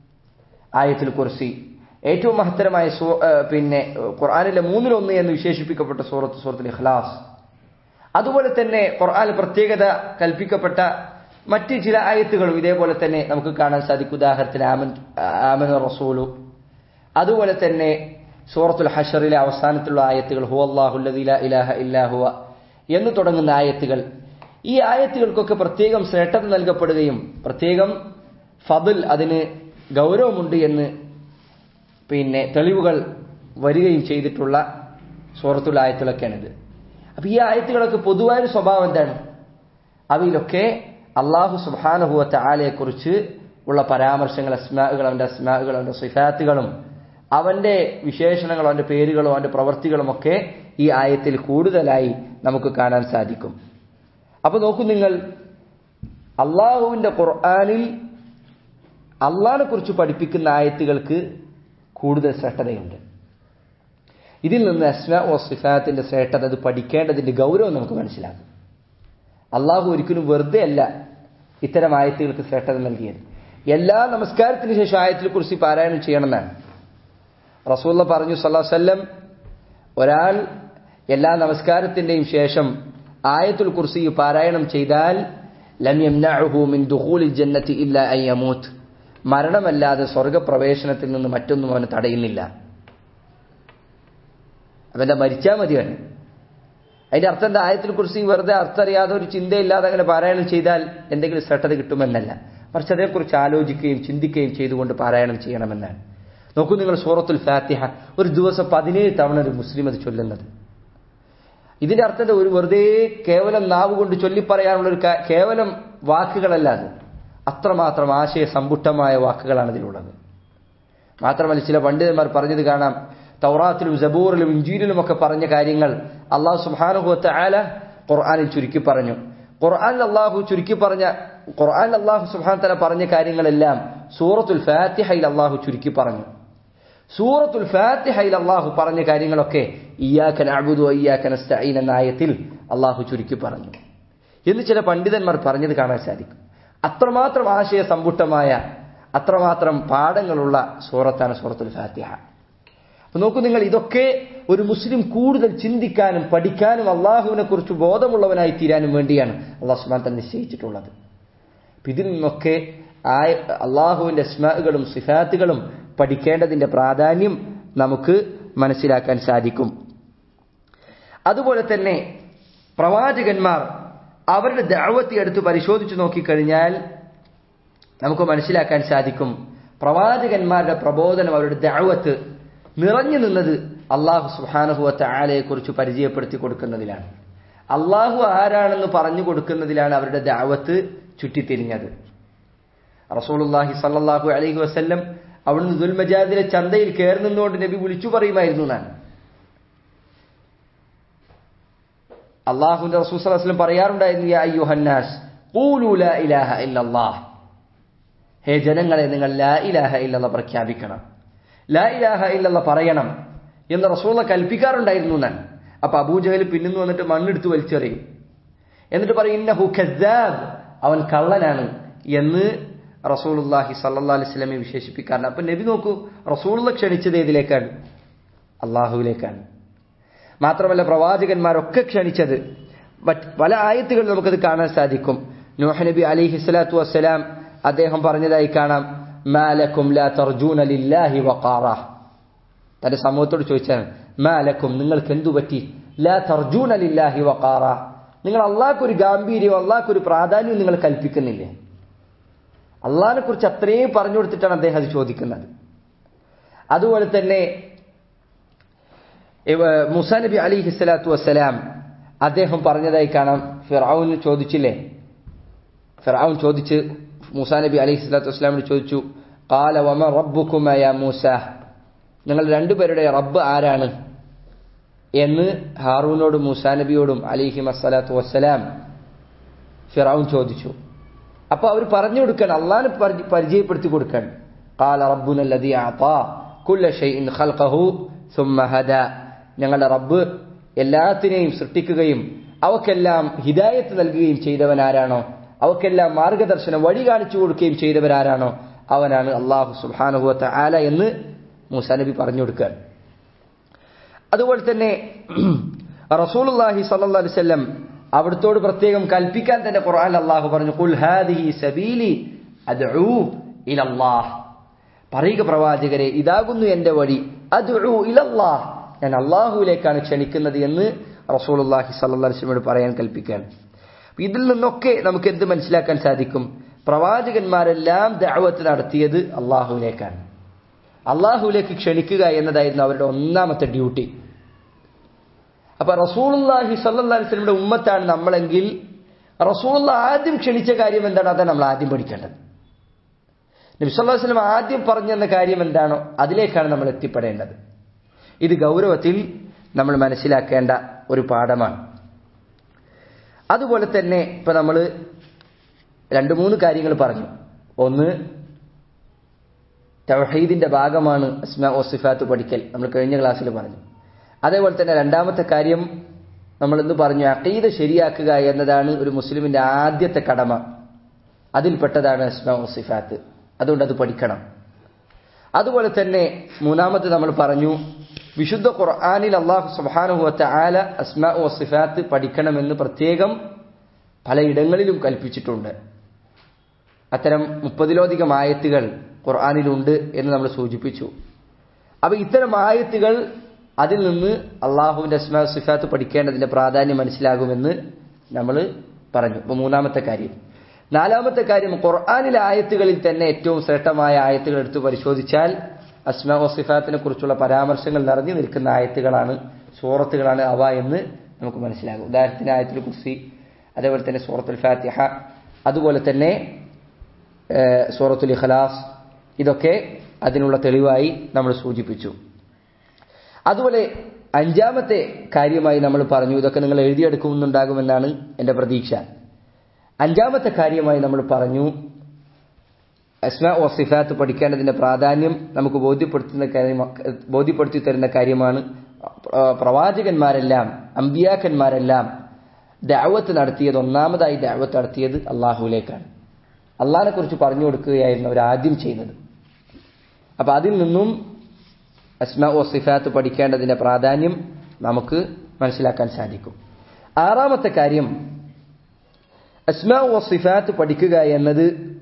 ആയത്തുൽ കുർസി ഏറ്റവും മഹത്തരമായ പിന്നെ ഖുർആാനിലെ മൂന്നിലൊന്ന് എന്ന് വിശേഷിപ്പിക്കപ്പെട്ട സൂറത്ത് സൂറത്തുൽ ഇഖ്ലാസ് അതുപോലെ തന്നെ ഖുർആാനിൽ പ്രത്യേകത കൽപ്പിക്കപ്പെട്ട മറ്റ് ചില ആയത്തുകളും ഇതേപോലെ തന്നെ നമുക്ക് കാണാൻ സാധിക്കും ഉദാഹരണത്തിന് ആമൻ ആമൻ റസൂലു അതുപോലെ തന്നെ സൂറത്തുൽ ഹഷറിലെ അവസാനത്തിലുള്ള ആയത്തുകൾ ഹു അള്ളാഹുല്ലദില ഇലാഹ ഇല്ലാഹുവ എന്ന് തുടങ്ങുന്ന ആയത്തുകൾ ഈ ആയത്തുകൾക്കൊക്കെ പ്രത്യേകം ശ്രേഷ്ഠത നൽകപ്പെടുകയും പ്രത്യേകം ഫബിൽ അതിന് ഗൗരവമുണ്ട് എന്ന് പിന്നെ തെളിവുകൾ വരികയും ചെയ്തിട്ടുള്ള സൂറത്തുൽ ആയത്തുകളൊക്കെയാണിത് അപ്പൊ ഈ ആയത്തുകളൊക്കെ പൊതുവായൊരു സ്വഭാവം എന്താണ് അവയിലൊക്കെ അള്ളാഹു സുബാനുഭവത്ത ആലയെക്കുറിച്ച് ഉള്ള പരാമർശങ്ങൾ അസ്മാകൾ അവന്റെ അസ്മാകൾ അവന്റെ സിഫാത്തുകളും അവന്റെ വിശേഷണങ്ങളും അവന്റെ പേരുകളും അവന്റെ പ്രവൃത്തികളും ഒക്കെ ഈ ആയത്തിൽ കൂടുതലായി നമുക്ക് കാണാൻ സാധിക്കും അപ്പൊ നോക്കൂ നിങ്ങൾ അള്ളാഹുവിന്റെ ഖുർആാനിൽ അള്ളാഹിനെ കുറിച്ച് പഠിപ്പിക്കുന്ന ആയത്തുകൾക്ക് കൂടുതൽ ശ്രേഷ്ഠതയുണ്ട് ഇതിൽ നിന്ന് അസ്മ ഓ സിഫാത്തിന്റെ ശ്രേഷ്ഠത അത് പഠിക്കേണ്ടതിന്റെ ഗൗരവം നമുക്ക് മനസ്സിലാകും അള്ളാഹു ഒരിക്കലും വെറുതെ അല്ല ഇത്തരം ആയത്തുകൾക്ക് ശ്രേഷ്ഠത നൽകിയത് എല്ലാ നമസ്കാരത്തിന് ശേഷം ആയത്തിനെ കുറിച്ച് പാരായണം ചെയ്യണമെന്നാണ് റസൂല്ല പറഞ്ഞു സല്ലാസല്ലം ഒരാൾ എല്ലാ നമസ്കാരത്തിന്റെയും ശേഷം ആയത്തുൽ കുർസി പാരായണം ചെയ്താൽ ലം യംനഉഹു മിൻ ദുഖൂലിൽ ജന്നത്തി ഇല്ല അൻ യമൂത്ത് മരണമല്ലാതെ സ്വർഗപ്രവേശനത്തിൽ നിന്ന് മറ്റൊന്നും അവന് തടയുന്നില്ല അവന്റെ മരിച്ചാൽ മതിയാണ് അതിന്റെ അർത്ഥം എന്താ ആയത്തിൽ കുറിച്ച് വെറുതെ അർത്ഥം അറിയാതെ ഒരു ചിന്തയില്ലാതെ അങ്ങനെ പാരായണം ചെയ്താൽ എന്തെങ്കിലും ശ്രദ്ധ കിട്ടുമെന്നല്ല മറിച്ച് അതേക്കുറിച്ച് ആലോചിക്കുകയും ചിന്തിക്കുകയും ചെയ്തുകൊണ്ട് പാരായണം ചെയ്യണമെന്നാണ് നോക്കൂ നിങ്ങൾ സൂറത്തുൽ ഫാത്തിഹ ഒരു ദിവസം പതിനേഴ് തവണ ഒരു മുസ്ലിം അത് ചൊല്ലുന്നത് ഇതിന്റെ അർത്ഥം ഒരു വെറുതെ കേവലം നാവ് കൊണ്ട് ചൊല്ലിപ്പറയാനുള്ള ഒരു കേവലം വാക്കുകളല്ല അത് അത്രമാത്രം ആശയ സമ്പുഷ്ടമായ വാക്കുകളാണ് ഇതിലുള്ളത് മാത്രമല്ല ചില പണ്ഡിതന്മാർ പറഞ്ഞത് കാണാം തൗറാത്തിലും ജബൂറിലും ഇഞ്ചീരിലും ഒക്കെ പറഞ്ഞ കാര്യങ്ങൾ അള്ളാഹു സുബാനുഹുവത്ത ആല ഖുർആാനിൽ ചുരുക്കി പറഞ്ഞു ഖുർആാനിൽ അള്ളാഹു ചുരുക്കി പറഞ്ഞ ഖുർആാനിൽ അള്ളാഹു സുബാൻ തല പറഞ്ഞ കാര്യങ്ങളെല്ലാം സൂറത്തുൽ ഫാത്തിഹയിൽ അള്ളാഹു ചുരുക്കി പറഞ്ഞു സൂറത്തുൽ ഫാത്തിഹയിൽ അള്ളാഹു പറഞ്ഞ കാര്യങ്ങളൊക്കെ ഇയാക്കൻ അബുദു അയ്യാക്കൻ അസ്തഈൻ എന്ന ആയത്തിൽ അള്ളാഹു ചുരുക്കി പറഞ്ഞു എന്ന് ചില പണ്ഡിതന്മാർ പറഞ്ഞത് കാണാൻ സാധിക്കും അത്രമാത്രം ആശയ സമ്പുഷ്ടമായ അത്രമാത്രം പാഠങ്ങളുള്ള സൂറത്താണ് സൂറത്തുൽ ഫാത്തിഹ അപ്പൊ നോക്കൂ നിങ്ങൾ ഇതൊക്കെ ഒരു മുസ്ലിം കൂടുതൽ ചിന്തിക്കാനും പഠിക്കാനും അള്ളാഹുവിനെ കുറിച്ച് ബോധമുള്ളവനായി തീരാനും വേണ്ടിയാണ് അള്ളാഹു സുബാൻ തന്നെ നിശ്ചയിച്ചിട്ടുള്ളത് ഇതിൽ നിന്നൊക്കെ ആയ അള്ളാഹുവിന്റെ സ്മകളും സിഫാത്തുകളും പഠിക്കേണ്ടതിന്റെ പ്രാധാന്യം നമുക്ക് മനസ്സിലാക്കാൻ സാധിക്കും അതുപോലെ തന്നെ പ്രവാചകന്മാർ അവരുടെ ദാവത്തി എടുത്ത് പരിശോധിച്ചു നോക്കിക്കഴിഞ്ഞാൽ നമുക്ക് മനസ്സിലാക്കാൻ സാധിക്കും പ്രവാചകന്മാരുടെ പ്രബോധനം അവരുടെ ദാവത്ത് നിറഞ്ഞു നിന്നത് അള്ളാഹു സുഹാനുഹുവത്തെ ആലയെ കുറിച്ച് പരിചയപ്പെടുത്തി കൊടുക്കുന്നതിലാണ് അള്ളാഹു ആരാണെന്ന് പറഞ്ഞു കൊടുക്കുന്നതിലാണ് അവരുടെ ദാവത്ത് ചുറ്റിത്തിരിഞ്ഞത് റസൂലുല്ലാഹി സല്ലാഹു അലൈഹി വസ്ല്ലം അവിടുന്ന് ദുൽമജാദിലെ ചന്തയിൽ കയറി നിന്നുകൊണ്ട് നബി വിളിച്ചു പറയുമായിരുന്നു ഞാൻ അള്ളാഹുന്റെ റസൂൽ വസ്ലം പറയാറുണ്ടായിരുന്നു യാ അയ്യുഹന്നാസ് ഖൂലു ലാ ഇലാഹ ഇല്ലല്ലാഹ് ഹേ ജനങ്ങളെ നിങ്ങൾ ലാ ഇലാഹ ഇല്ലെന്ന് പ്രഖ്യാപിക്കണം ലാ ഇലാഹ ഇല്ലെന്ന് പറയണം എന്ന് റസൂള്ള കൽപ്പിക്കാറുണ്ടായിരുന്നു എന്നാണ് അപ്പൊ അബൂജഹൽ പിന്നിന്ന് വന്നിട്ട് മണ്ണെടുത്ത് വലിച്ചെറിയും എന്നിട്ട് പറയും ഇന്നഹു ഖദ്ദാബ് അവൻ കള്ളനാണ് എന്ന് റസൂലുല്ലാഹി സല്ലാ അലൈഹി സ്വലമെ വിശേഷിപ്പിക്കാറുണ്ട് അപ്പൊ നബി നോക്കൂ റസൂലുള്ള ക്ഷണിച്ചത് ഏതിലേക്കാണ് അള്ളാഹുവിലേക്കാണ് മാത്രമല്ല പ്രവാചകന്മാരൊക്കെ ക്ഷണിച്ചത് പല ആയത്തുകൾ നമുക്കത് കാണാൻ സാധിക്കും നൂഹ് നബി അലിഹി സ്വലാത്തു വസ്സലാം അദ്ദേഹം പറഞ്ഞതായി കാണാം മാലക്കും ലാ തർജൂന ലില്ലാഹി വഖാറ തന്റെ സമൂഹത്തോട് ചോദിച്ചാണ് മാലക്കും നിങ്ങൾക്ക് എന്തു പറ്റി ലാ തർജൂന ലില്ലാഹി വഖാറ നിങ്ങൾ അള്ളാഹ്ക്കൊരു ഗാംഭീര്യം അള്ളാഹ്ക്കൊരു പ്രാധാന്യം നിങ്ങൾ കൽപ്പിക്കുന്നില്ലേ അള്ളാഹിനെ കുറിച്ച് അത്രയും പറഞ്ഞു കൊടുത്തിട്ടാണ് അദ്ദേഹം അത് ചോദിക്കുന്നത് അതുപോലെ തന്നെ മുസാ നബി അലി ഹിസ്ലാത്തു വസ്സലാം അദ്ദേഹം പറഞ്ഞതായി കാണാം ഫിറാവുന് ചോദിച്ചില്ലേ ഫിറാവുൻ ചോദിച്ച് മൂസാ നബി അലി ഹിസ്ലാത്തു വസ്സലാമിനോട് ചോദിച്ചു കാല വമ റബ്ബുക്കുമയ മൂസ നിങ്ങൾ രണ്ടുപേരുടെ റബ്ബ് ആരാണ് എന്ന് ഹാറൂനോടും മൂസാ നബിയോടും അലിഹി മസ്സലാത്തു വസ്സലാം ഫിറാവുൻ ചോദിച്ചു അപ്പൊ അവർ പറഞ്ഞു കൊടുക്കാൻ അള്ളാഹിനെ പരിചയപ്പെടുത്തി കൊടുക്കാൻ കാല റബ്ബുനല്ലതി കുല്ല ഷൈഇൻ ഖൽഖഹു സുമ്മ ഹദ ഞങ്ങളുടെ റബ്ബ് എല്ലാത്തിനെയും സൃഷ്ടിക്കുകയും അവക്കെല്ലാം ഹിദായത്ത് നൽകുകയും ചെയ്തവൻ ആരാണോ അവക്കെല്ലാം മാർഗദർശനം വഴി കാണിച്ചു കൊടുക്കുകയും ചെയ്തവരാരാണോ അവനാണ് അള്ളാഹു സുബാനുഹുവത്ത ആല എന്ന് മൂസാ നബി പറഞ്ഞു കൊടുക്കുക അതുപോലെ തന്നെ റസൂലുല്ലാഹി സല്ലാ അലിസ്ലം അവിടുത്തോട് പ്രത്യേകം കൽപ്പിക്കാൻ തന്നെ ഖുർആൻ അള്ളാഹു പറഞ്ഞു കുൽ ഹാദിഹി സബീലി അദ്ഉ ഇലല്ലാഹ് പറയുക പ്രവാചകരെ ഇതാകുന്നു എന്റെ വഴി അദ്ഉ ഇലല്ലാഹ് ഞാൻ അള്ളാഹുവിലേക്കാണ് ക്ഷണിക്കുന്നത് എന്ന് റസൂലുല്ലാഹി സല്ലാ അലിസ്ലമോട് പറയാൻ കൽപ്പിക്കുകയാണ് ഇതിൽ നിന്നൊക്കെ നമുക്ക് എന്ത് മനസ്സിലാക്കാൻ സാധിക്കും പ്രവാചകന്മാരെല്ലാം ദഅവത്ത് നടത്തിയത് അള്ളാഹുവിലേക്കാണ് അള്ളാഹുവിലേക്ക് ക്ഷണിക്കുക എന്നതായിരുന്നു അവരുടെ ഒന്നാമത്തെ ഡ്യൂട്ടി അപ്പൊ റസൂലുല്ലാഹി സല്ലാ അലിസ്ലമിയുടെ ഉമ്മത്താണ് നമ്മളെങ്കിൽ റസൂലുള്ള ആദ്യം ക്ഷണിച്ച കാര്യം എന്താണ് അതാണ് നമ്മൾ ആദ്യം പഠിക്കേണ്ടത് നബി സല്ലാ വസ്ലം ആദ്യം പറഞ്ഞെന്ന കാര്യം എന്താണോ അതിലേക്കാണ് നമ്മൾ എത്തിപ്പെടേണ്ടത് ഇത് ഗൗരവത്തിൽ നമ്മൾ മനസ്സിലാക്കേണ്ട ഒരു പാഠമാണ് അതുപോലെ തന്നെ ഇപ്പൊ നമ്മൾ രണ്ട് മൂന്ന് കാര്യങ്ങൾ പറഞ്ഞു ഒന്ന് തവഹീദിന്റെ ഭാഗമാണ് അസ്മ ഒസിഫാത്ത് പഠിക്കൽ നമ്മൾ കഴിഞ്ഞ ക്ലാസ്സിൽ പറഞ്ഞു അതേപോലെ തന്നെ രണ്ടാമത്തെ കാര്യം നമ്മൾ ഇന്ന് പറഞ്ഞു അഖീദ ശരിയാക്കുക എന്നതാണ് ഒരു മുസ്ലിമിന്റെ ആദ്യത്തെ കടമ അതിൽപ്പെട്ടതാണ് അസ്മ ഒസിഫാത്ത് അതുകൊണ്ട് അത് പഠിക്കണം അതുപോലെ തന്നെ മൂന്നാമത് നമ്മൾ പറഞ്ഞു വിശുദ്ധ ഖുർആാനിൽ അള്ളാഹു സുബാനുഹുവത്ത ആല അസ്മ വസിഫാത്ത് പഠിക്കണമെന്ന് പ്രത്യേകം പലയിടങ്ങളിലും കൽപ്പിച്ചിട്ടുണ്ട് അത്തരം മുപ്പതിലധികം ആയത്തുകൾ ഖുർആാനിലുണ്ട് എന്ന് നമ്മൾ സൂചിപ്പിച്ചു അപ്പൊ ഇത്തരം ആയത്തുകൾ അതിൽ നിന്ന് അള്ളാഹുവിന്റെ അസ്മ സിഫാത്ത് പഠിക്കേണ്ടതിന്റെ പ്രാധാന്യം മനസ്സിലാകുമെന്ന് നമ്മൾ പറഞ്ഞു അപ്പൊ മൂന്നാമത്തെ കാര്യം നാലാമത്തെ കാര്യം ഖുർആാനിലെ ആയത്തുകളിൽ തന്നെ ഏറ്റവും ശ്രേഷ്ഠമായ ആയത്തുകൾ എടുത്ത് പരിശോധിച്ചാൽ അസ്മ വസിഫാത്തിനെ കുറിച്ചുള്ള പരാമർശങ്ങൾ നിറഞ്ഞു നിൽക്കുന്ന ആയത്തുകളാണ് സൂറത്തുകളാണ് അവ എന്ന് നമുക്ക് മനസ്സിലാകും ഉദാഹരണത്തിന് ആയത്തുൽ കുർസി അതേപോലെ തന്നെ സൂറത്തുൽ ഫാത്തിഹ അതുപോലെ തന്നെ സൂറത്തുൽ ഇഖലാസ് ഇതൊക്കെ അതിനുള്ള തെളിവായി നമ്മൾ സൂചിപ്പിച്ചു അതുപോലെ അഞ്ചാമത്തെ കാര്യമായി നമ്മൾ പറഞ്ഞു ഇതൊക്കെ നിങ്ങൾ എഴുതിയെടുക്കുന്നുണ്ടാകുമെന്നാണ് എൻ്റെ പ്രതീക്ഷ അഞ്ചാമത്തെ കാര്യമായി നമ്മൾ പറഞ്ഞു അസ്മ വസിഫാത്ത് പഠിക്കേണ്ടതിന്റെ പ്രാധാന്യം നമുക്ക് ബോധ്യപ്പെടുത്തുന്ന കാര്യം ബോധ്യപ്പെടുത്തി തരുന്ന കാര്യമാണ് പ്രവാചകന്മാരെല്ലാം അമ്പിയാക്കന്മാരെല്ലാം ദാവത്ത് നടത്തിയത് ഒന്നാമതായി ദാവത്ത് നടത്തിയത് അള്ളാഹുവിലേക്കാണ് അള്ളാഹിനെ കുറിച്ച് പറഞ്ഞു കൊടുക്കുകയായിരുന്നു അവർ ആദ്യം ചെയ്യുന്നത് അപ്പൊ അതിൽ നിന്നും അസ്മ വസിഫാത്ത് പഠിക്കേണ്ടതിന്റെ പ്രാധാന്യം നമുക്ക് മനസ്സിലാക്കാൻ സാധിക്കും ആറാമത്തെ കാര്യം അസ്മ വസിഫാത്ത് പഠിക്കുക എന്നത്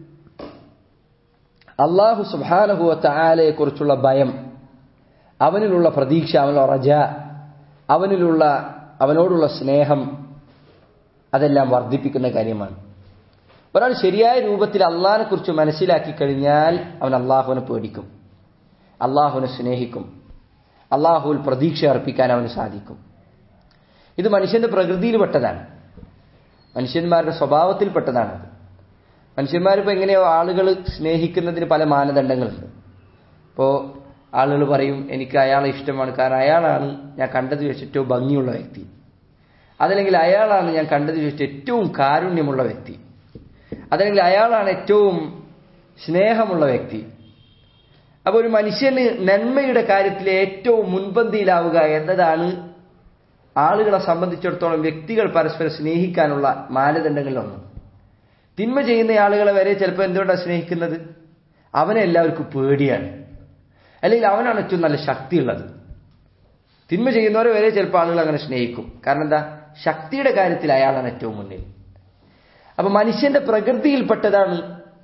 അള്ളാഹു സുബാനഹുവത്ത ആലയെ കുറിച്ചുള്ള ഭയം അവനിലുള്ള പ്രതീക്ഷ അവനുള്ള റജ അവനിലുള്ള അവനോടുള്ള സ്നേഹം അതെല്ലാം വർദ്ധിപ്പിക്കുന്ന കാര്യമാണ് ഒരാൾ ശരിയായ രൂപത്തിൽ അള്ളാഹിനെ കുറിച്ച് മനസ്സിലാക്കി കഴിഞ്ഞാൽ അവൻ അള്ളാഹുവിനെ പേടിക്കും അള്ളാഹുവിനെ സ്നേഹിക്കും അള്ളാഹുവിൽ പ്രതീക്ഷ അർപ്പിക്കാൻ അവന് സാധിക്കും ഇത് മനുഷ്യന്റെ പ്രകൃതിയിൽപ്പെട്ടതാണ് മനുഷ്യന്മാരുടെ സ്വഭാവത്തിൽപ്പെട്ടതാണത് മനുഷ്യന്മാരിപ്പോൾ എങ്ങനെയോ ആളുകൾ സ്നേഹിക്കുന്നതിന് പല മാനദണ്ഡങ്ങളുണ്ട് ഇപ്പോൾ ആളുകൾ പറയും എനിക്ക് അയാളെ ഇഷ്ടമാണ് കാരണം അയാളാണ് ഞാൻ കണ്ടത് വെച്ച് ഏറ്റവും ഭംഗിയുള്ള വ്യക്തി അതല്ലെങ്കിൽ അയാളാണ് ഞാൻ കണ്ടത് വെച്ച് ഏറ്റവും കാരുണ്യമുള്ള വ്യക്തി അതല്ലെങ്കിൽ അയാളാണ് ഏറ്റവും സ്നേഹമുള്ള വ്യക്തി അപ്പോൾ ഒരു മനുഷ്യന് നന്മയുടെ കാര്യത്തിൽ ഏറ്റവും മുൻപന്തിയിലാവുക എന്നതാണ് ആളുകളെ സംബന്ധിച്ചിടത്തോളം വ്യക്തികൾ പരസ്പരം സ്നേഹിക്കാനുള്ള മാനദണ്ഡങ്ങളിലൊന്ന് തിന്മ ചെയ്യുന്ന ആളുകളെ വരെ ചിലപ്പോൾ എന്തുകൊണ്ടാണ് സ്നേഹിക്കുന്നത് അവനെ എല്ലാവർക്കും പേടിയാണ് അല്ലെങ്കിൽ അവനാണ് ഏറ്റവും നല്ല ശക്തിയുള്ളത് തിന്മ ചെയ്യുന്നവരെ വരെ ചിലപ്പോൾ ആളുകൾ അങ്ങനെ സ്നേഹിക്കും കാരണം എന്താ ശക്തിയുടെ കാര്യത്തിൽ അയാളാണ് ഏറ്റവും മുന്നിൽ അപ്പൊ മനുഷ്യന്റെ പ്രകൃതിയിൽപ്പെട്ടതാണ്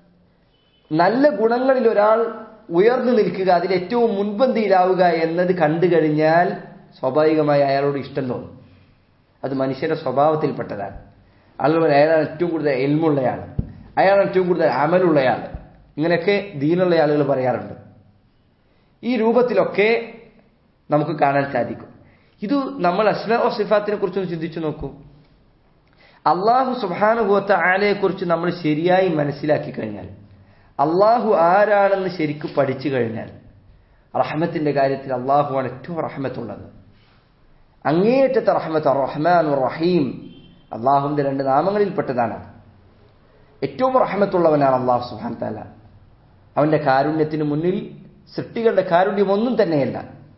നല്ല ഗുണങ്ങളിൽ ഒരാൾ ഉയർന്നു നിൽക്കുക അതിൽ ഏറ്റവും മുൻപന്തിയിലാവുക എന്നത് കണ്ടു കഴിഞ്ഞാൽ സ്വാഭാവികമായി അയാളോട് ഇഷ്ടം തോന്നും അത് മനുഷ്യന്റെ സ്വഭാവത്തിൽപ്പെട്ടതാണ് ആളുകൾ അയാളാണ് ഏറ്റവും കൂടുതൽ എൽമുള്ളയാൾ അയാളാണ് ഏറ്റവും കൂടുതൽ അമലുള്ളയാൾ ഇങ്ങനെയൊക്കെ ദീനുള്ള ആളുകൾ പറയാറുണ്ട് ഈ രൂപത്തിലൊക്കെ നമുക്ക് കാണാൻ സാധിക്കും ഇത് നമ്മൾ അസ്മ ഓ സിഫാത്തിനെ കുറിച്ചൊന്ന് ചിന്തിച്ചു നോക്കൂ അള്ളാഹു സുബാനുഭവത്തെ ആലയെ കുറിച്ച് നമ്മൾ ശരിയായി മനസ്സിലാക്കി കഴിഞ്ഞാൽ അള്ളാഹു ആരാണെന്ന് ശരിക്കും പഠിച്ചു കഴിഞ്ഞാൽ റഹ്മത്തിന്റെ കാര്യത്തിൽ അള്ളാഹുവാണ് ഏറ്റവും റഹ്മത്തുള്ളത് അങ്ങേയറ്റത്തെ റഹ്മത്ത് റഹ്മാൻ റഹീം അള്ളാഹുവിന്റെ രണ്ട് നാമങ്ങളിൽപ്പെട്ടതാണ് ഏറ്റവും റഹ്മത്തുള്ളവനാണ് അള്ളാഹു സുഹാൻ താല അവന്റെ കാരുണ്യത്തിന് മുന്നിൽ സൃഷ്ടികളുടെ കാരുണ്യം ഒന്നും തന്നെയല്ല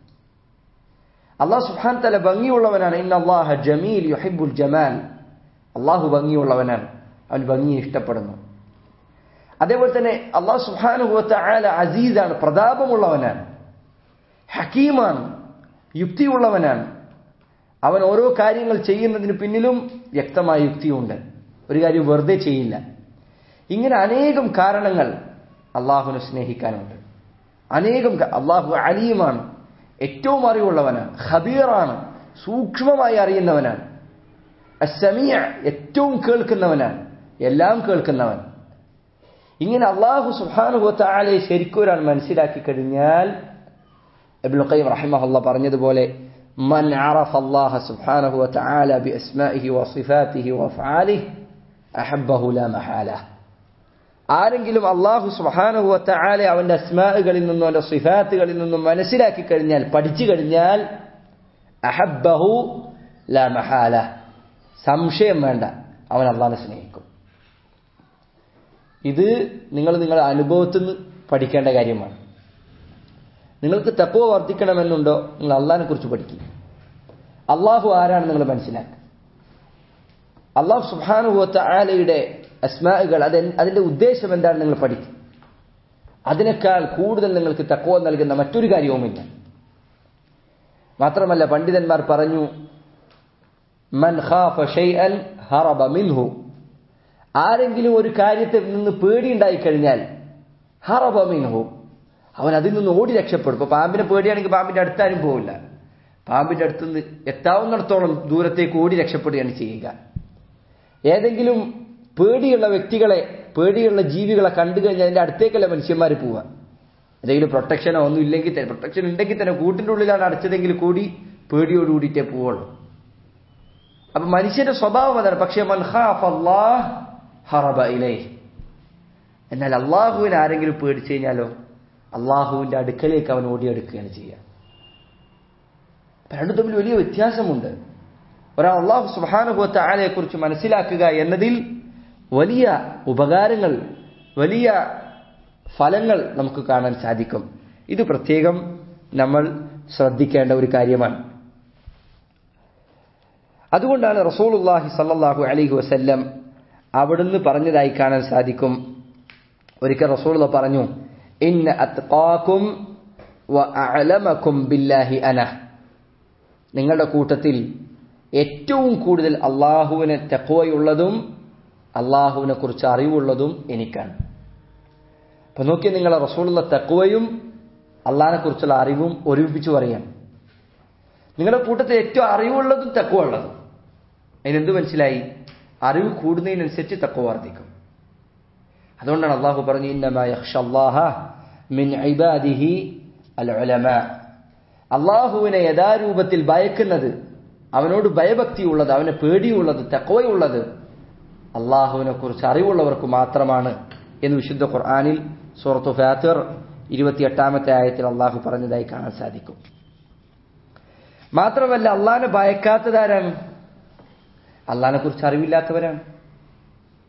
അള്ളാഹു സുഹാൻ തല ഭംഗിയുള്ളവനാണ് ഇന്ന അള്ളാഹ ജമീൽ യുഹിബുൽ ജമാൽ അള്ളാഹു ഭംഗിയുള്ളവനാണ് അവൻ ഭംഗിയെ ഇഷ്ടപ്പെടുന്നു അതേപോലെ തന്നെ അള്ളാഹു സുഹാനുഭവത്തെ ആല അസീസാണ് പ്രതാപമുള്ളവനാണ് ഹക്കീമാണ് യുക്തിയുള്ളവനാണ് അവൻ ഓരോ കാര്യങ്ങൾ ചെയ്യുന്നതിന് പിന്നിലും വ്യക്തമായ യുക്തിയുണ്ട് ഒരു കാര്യം വെറുതെ ചെയ്യില്ല ഇങ്ങനെ അനേകം കാരണങ്ങൾ അള്ളാഹുവിനെ സ്നേഹിക്കാനുണ്ട് അനേകം അള്ളാഹു അലീമാണ് ഏറ്റവും അറിവുള്ളവനാണ് ഖബീറാണ് സൂക്ഷ്മമായി അറിയുന്നവനാണ് അസമിയ ഏറ്റവും കേൾക്കുന്നവനാണ് എല്ലാം കേൾക്കുന്നവൻ ഇങ്ങനെ അള്ളാഹു സുഹാനുഭവത്തെ ആളെ ശരിക്കും ഒരാൾ മനസ്സിലാക്കി കഴിഞ്ഞാൽ ഇബ്നു ഖയ്യിം റഹിമഹുള്ള പറഞ്ഞതുപോലെ من عرف الله سبحانه وتعالى بأسمائه وصفاته وأفعاله أحبه لا محالة ആരെങ്കിലും അള്ളാഹു സുബാനുഭവത്താലെ അവന്റെ അസ്മാകളിൽ നിന്നും അവന്റെ സിഫാത്തുകളിൽ നിന്നും മനസ്സിലാക്കി കഴിഞ്ഞാൽ പഠിച്ചു കഴിഞ്ഞാൽ അഹബഹു ല മഹാല സംശയം വേണ്ട അവൻ അള്ളാഹിനെ സ്നേഹിക്കും ഇത് നിങ്ങൾ നിങ്ങളുടെ അനുഭവത്തിൽ നിന്ന് പഠിക്കേണ്ട കാര്യമാണ് നിങ്ങൾക്ക് തപ്പോ വർദ്ധിക്കണമെന്നുണ്ടോ നിങ്ങൾ അള്ളാഹിനെ കുറിച്ച് പഠിക്കും അള്ളാഹു ആരാണ് നിങ്ങൾ മനസ്സിലാക്കുക അള്ളാഹു സുബാനുഭവത്ത ആലയുടെ അസ്മാകൾ അത് അതിന്റെ ഉദ്ദേശം എന്താണ് നിങ്ങൾ പഠിക്കും അതിനേക്കാൾ കൂടുതൽ നിങ്ങൾക്ക് തക്കവ നൽകുന്ന മറ്റൊരു കാര്യവുമില്ല മാത്രമല്ല പണ്ഡിതന്മാർ പറഞ്ഞു മൻ ഖാഫ ഷൈഅൻ ഹറബ മിൻഹു ആരെങ്കിലും ഒരു കാര്യത്തിൽ നിന്ന് പേടിയുണ്ടായി കഴിഞ്ഞാൽ ഹറബ മിൻഹു അവൻ അതിൽ നിന്ന് ഓടി രക്ഷപ്പെടും ഇപ്പൊ പാമ്പിനെ പേടിയാണെങ്കിൽ പാമ്പിന്റെ അടുത്താരും പോവില്ല പാമ്പിന്റെ അടുത്തുനിന്ന് എത്താവുന്നിടത്തോളം ദൂരത്തേക്ക് ഓടി രക്ഷപ്പെടുകയാണ് ചെയ്യുക ഏതെങ്കിലും പേടിയുള്ള വ്യക്തികളെ പേടിയുള്ള ജീവികളെ കണ്ടു കഴിഞ്ഞാൽ അതിന്റെ അടുത്തേക്കല്ല മനുഷ്യന്മാർ പോവുക എന്തെങ്കിലും പ്രൊട്ടക്ഷനോ ഒന്നും ഇല്ലെങ്കിൽ തന്നെ പ്രൊട്ടക്ഷൻ ഉണ്ടെങ്കിൽ തന്നെ കൂട്ടിന്റെ ഉള്ളിലാണ് അടച്ചതെങ്കിൽ കൂടി പേടിയോട് കൂടിയിട്ടേ പോവുള്ളൂ അപ്പൊ മനുഷ്യന്റെ സ്വഭാവം അതാണ് പക്ഷേ ഹറബ ഇലേ എന്നാൽ അള്ളാഹുവിനെ ആരെങ്കിലും പേടിച്ചു കഴിഞ്ഞാലോ അള്ളാഹുവിന്റെ അടുക്കലേക്ക് അവൻ ഓടിയെടുക്കുകയാണ് ചെയ്യുക രണ്ടു തമ്മിൽ വലിയ വ്യത്യാസമുണ്ട് ഒരാൾ അള്ളാഹു സുബാനുഭവത്തെ ആലയെ കുറിച്ച് മനസ്സിലാക്കുക എന്നതിൽ വലിയ ഉപകാരങ്ങൾ വലിയ ഫലങ്ങൾ നമുക്ക് കാണാൻ സാധിക്കും ഇത് പ്രത്യേകം നമ്മൾ ശ്രദ്ധിക്കേണ്ട ഒരു കാര്യമാണ് അതുകൊണ്ടാണ് റസൂലുല്ലാഹി സല്ലാഹു അലൈഹി വസല്ലം അവിടുന്ന് പറഞ്ഞതായി കാണാൻ സാധിക്കും ഒരിക്കൽ റസൂലുള്ള പറഞ്ഞു ഇന്ന അത്ഖാക്കും വ അഅലമക്കും ബില്ലാഹി അന നിങ്ങളുടെ കൂട്ടത്തിൽ ഏറ്റവും കൂടുതൽ അള്ളാഹുവിനെ തെക്കോയുള്ളതും അള്ളാഹുവിനെ കുറിച്ച് അറിവുള്ളതും എനിക്കാണ് അപ്പൊ നോക്കിയ നിങ്ങളെ റസൂലുള്ള തെക്കുവയും അള്ളാഹിനെ കുറിച്ചുള്ള അറിവും ഒരുമിപ്പിച്ച് പറയാം നിങ്ങളുടെ കൂട്ടത്തിൽ ഏറ്റവും അറിവുള്ളതും തെക്കുവ ഉള്ളതും അതിനെന്ത് മനസ്സിലായി അറിവ് കൂടുന്നതിനനുസരിച്ച് തക്കുവ വർദ്ധിക്കും അതുകൊണ്ടാണ് അള്ളാഹു പറഞ്ഞു ഇന്നമാഹ മിൻ ഇബാദിഹി അൽ ഉലമ അള്ളാഹുവിനെ യഥാരൂപത്തിൽ ഭയക്കുന്നത് അവനോട് ഭയഭക്തിയുള്ളത് അവനെ പേടിയുള്ളത് തെക്കോയുള്ളത് അള്ളാഹുവിനെ കുറിച്ച് അറിവുള്ളവർക്ക് മാത്രമാണ് എന്ന് വിശുദ്ധ ഖുർആാനിൽ സൂറത്തു ഫാത്തിർ ഇരുപത്തിയെട്ടാമത്തെ ആയത്തിൽ അള്ളാഹു പറഞ്ഞതായി കാണാൻ സാധിക്കും മാത്രമല്ല അള്ളാഹിനെ ഭയക്കാത്തതാരാണ് അള്ളാഹിനെ കുറിച്ച് അറിവില്ലാത്തവരാണ്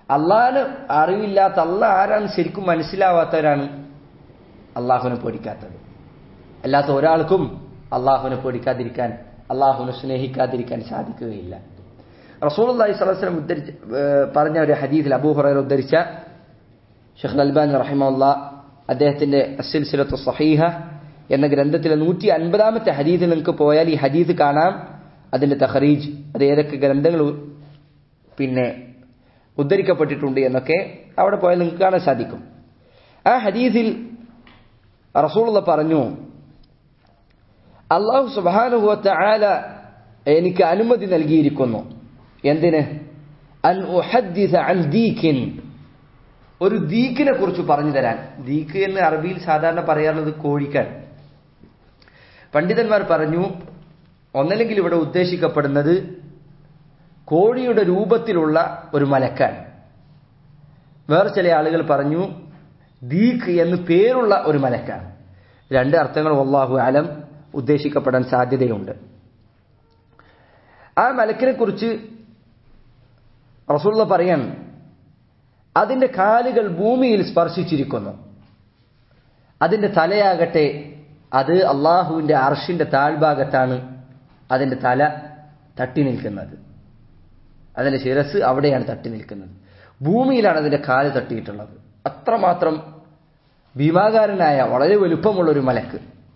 അള്ളാഹിന് അറിവില്ലാത്ത അള്ളാഹ് ആരാന്ന് ശരിക്കും മനസ്സിലാവാത്തവരാണ് അള്ളാഹുവിനെ പേടിക്കാത്തത് അല്ലാത്ത ഒരാൾക്കും അള്ളാഹുവിനെ പേടിക്കാതിരിക്കാൻ അള്ളാഹുവിനെ സ്നേഹിക്കാതിരിക്കാൻ സാധിക്കുകയില്ല റസൂൽ അള്ളാഹി സ്വലം ഉദ്ധരിച്ച പറഞ്ഞ ഒരു ഹദീദിൽ അബൂഹുറ ഉദ്ധരിച്ച ഷെഖ് അൽബാൻ റഹിമുള്ള അദ്ദേഹത്തിന്റെ അസിൽസിലത്ത് സഹീഹ എന്ന ഗ്രന്ഥത്തിലെ നൂറ്റി അൻപതാമത്തെ ഹദീദിൽ നിങ്ങൾക്ക് പോയാൽ ഈ ഹദീദ് കാണാം അതിന്റെ തഹറീജ് അത് ഏതൊക്കെ ഗ്രന്ഥങ്ങൾ പിന്നെ ഉദ്ധരിക്കപ്പെട്ടിട്ടുണ്ട് എന്നൊക്കെ അവിടെ പോയാൽ നിങ്ങൾക്ക് കാണാൻ സാധിക്കും ആ ഹദീസിൽ റസൂള്ള പറഞ്ഞു അള്ളാഹു സുബാനുഹുവത്ത ആല എനിക്ക് അനുമതി നൽകിയിരിക്കുന്നു എന്തിന് അൻ ഉഹദ്ദിസ അൻ ദീഖിൻ ഒരു ദീക്കിനെ കുറിച്ച് പറഞ്ഞു തരാൻ ദീക്ക് എന്ന് അറബിയിൽ സാധാരണ പറയാറുള്ളത് കോഴിക്കാണ് പണ്ഡിതന്മാർ പറഞ്ഞു ഒന്നല്ലെങ്കിൽ ഇവിടെ ഉദ്ദേശിക്കപ്പെടുന്നത് കോഴിയുടെ രൂപത്തിലുള്ള ഒരു മലക്കാണ് വേറെ ചില ആളുകൾ പറഞ്ഞു ദീഖ് എന്ന് പേരുള്ള ഒരു മലക്കാണ് രണ്ട് അർത്ഥങ്ങൾ വല്ലാഹു അലം ഉദ്ദേശിക്കപ്പെടാൻ സാധ്യതയുണ്ട് ആ മലക്കിനെ കുറിച്ച് റസൂള്ള പറയാൻ അതിന്റെ കാലുകൾ ഭൂമിയിൽ സ്പർശിച്ചിരിക്കുന്നു അതിന്റെ തലയാകട്ടെ അത് അള്ളാഹുവിന്റെ അർഷിന്റെ താഴ്ഭാഗത്താണ് അതിന്റെ തല തട്ടി നിൽക്കുന്നത് അതിന്റെ ശിരസ് അവിടെയാണ് തട്ടി നിൽക്കുന്നത് ഭൂമിയിലാണ് അതിന്റെ കാല് തട്ടിയിട്ടുള്ളത് അത്രമാത്രം ഭീമാകാരനായ വളരെ വലുപ്പമുള്ള ഒരു മലക്ക്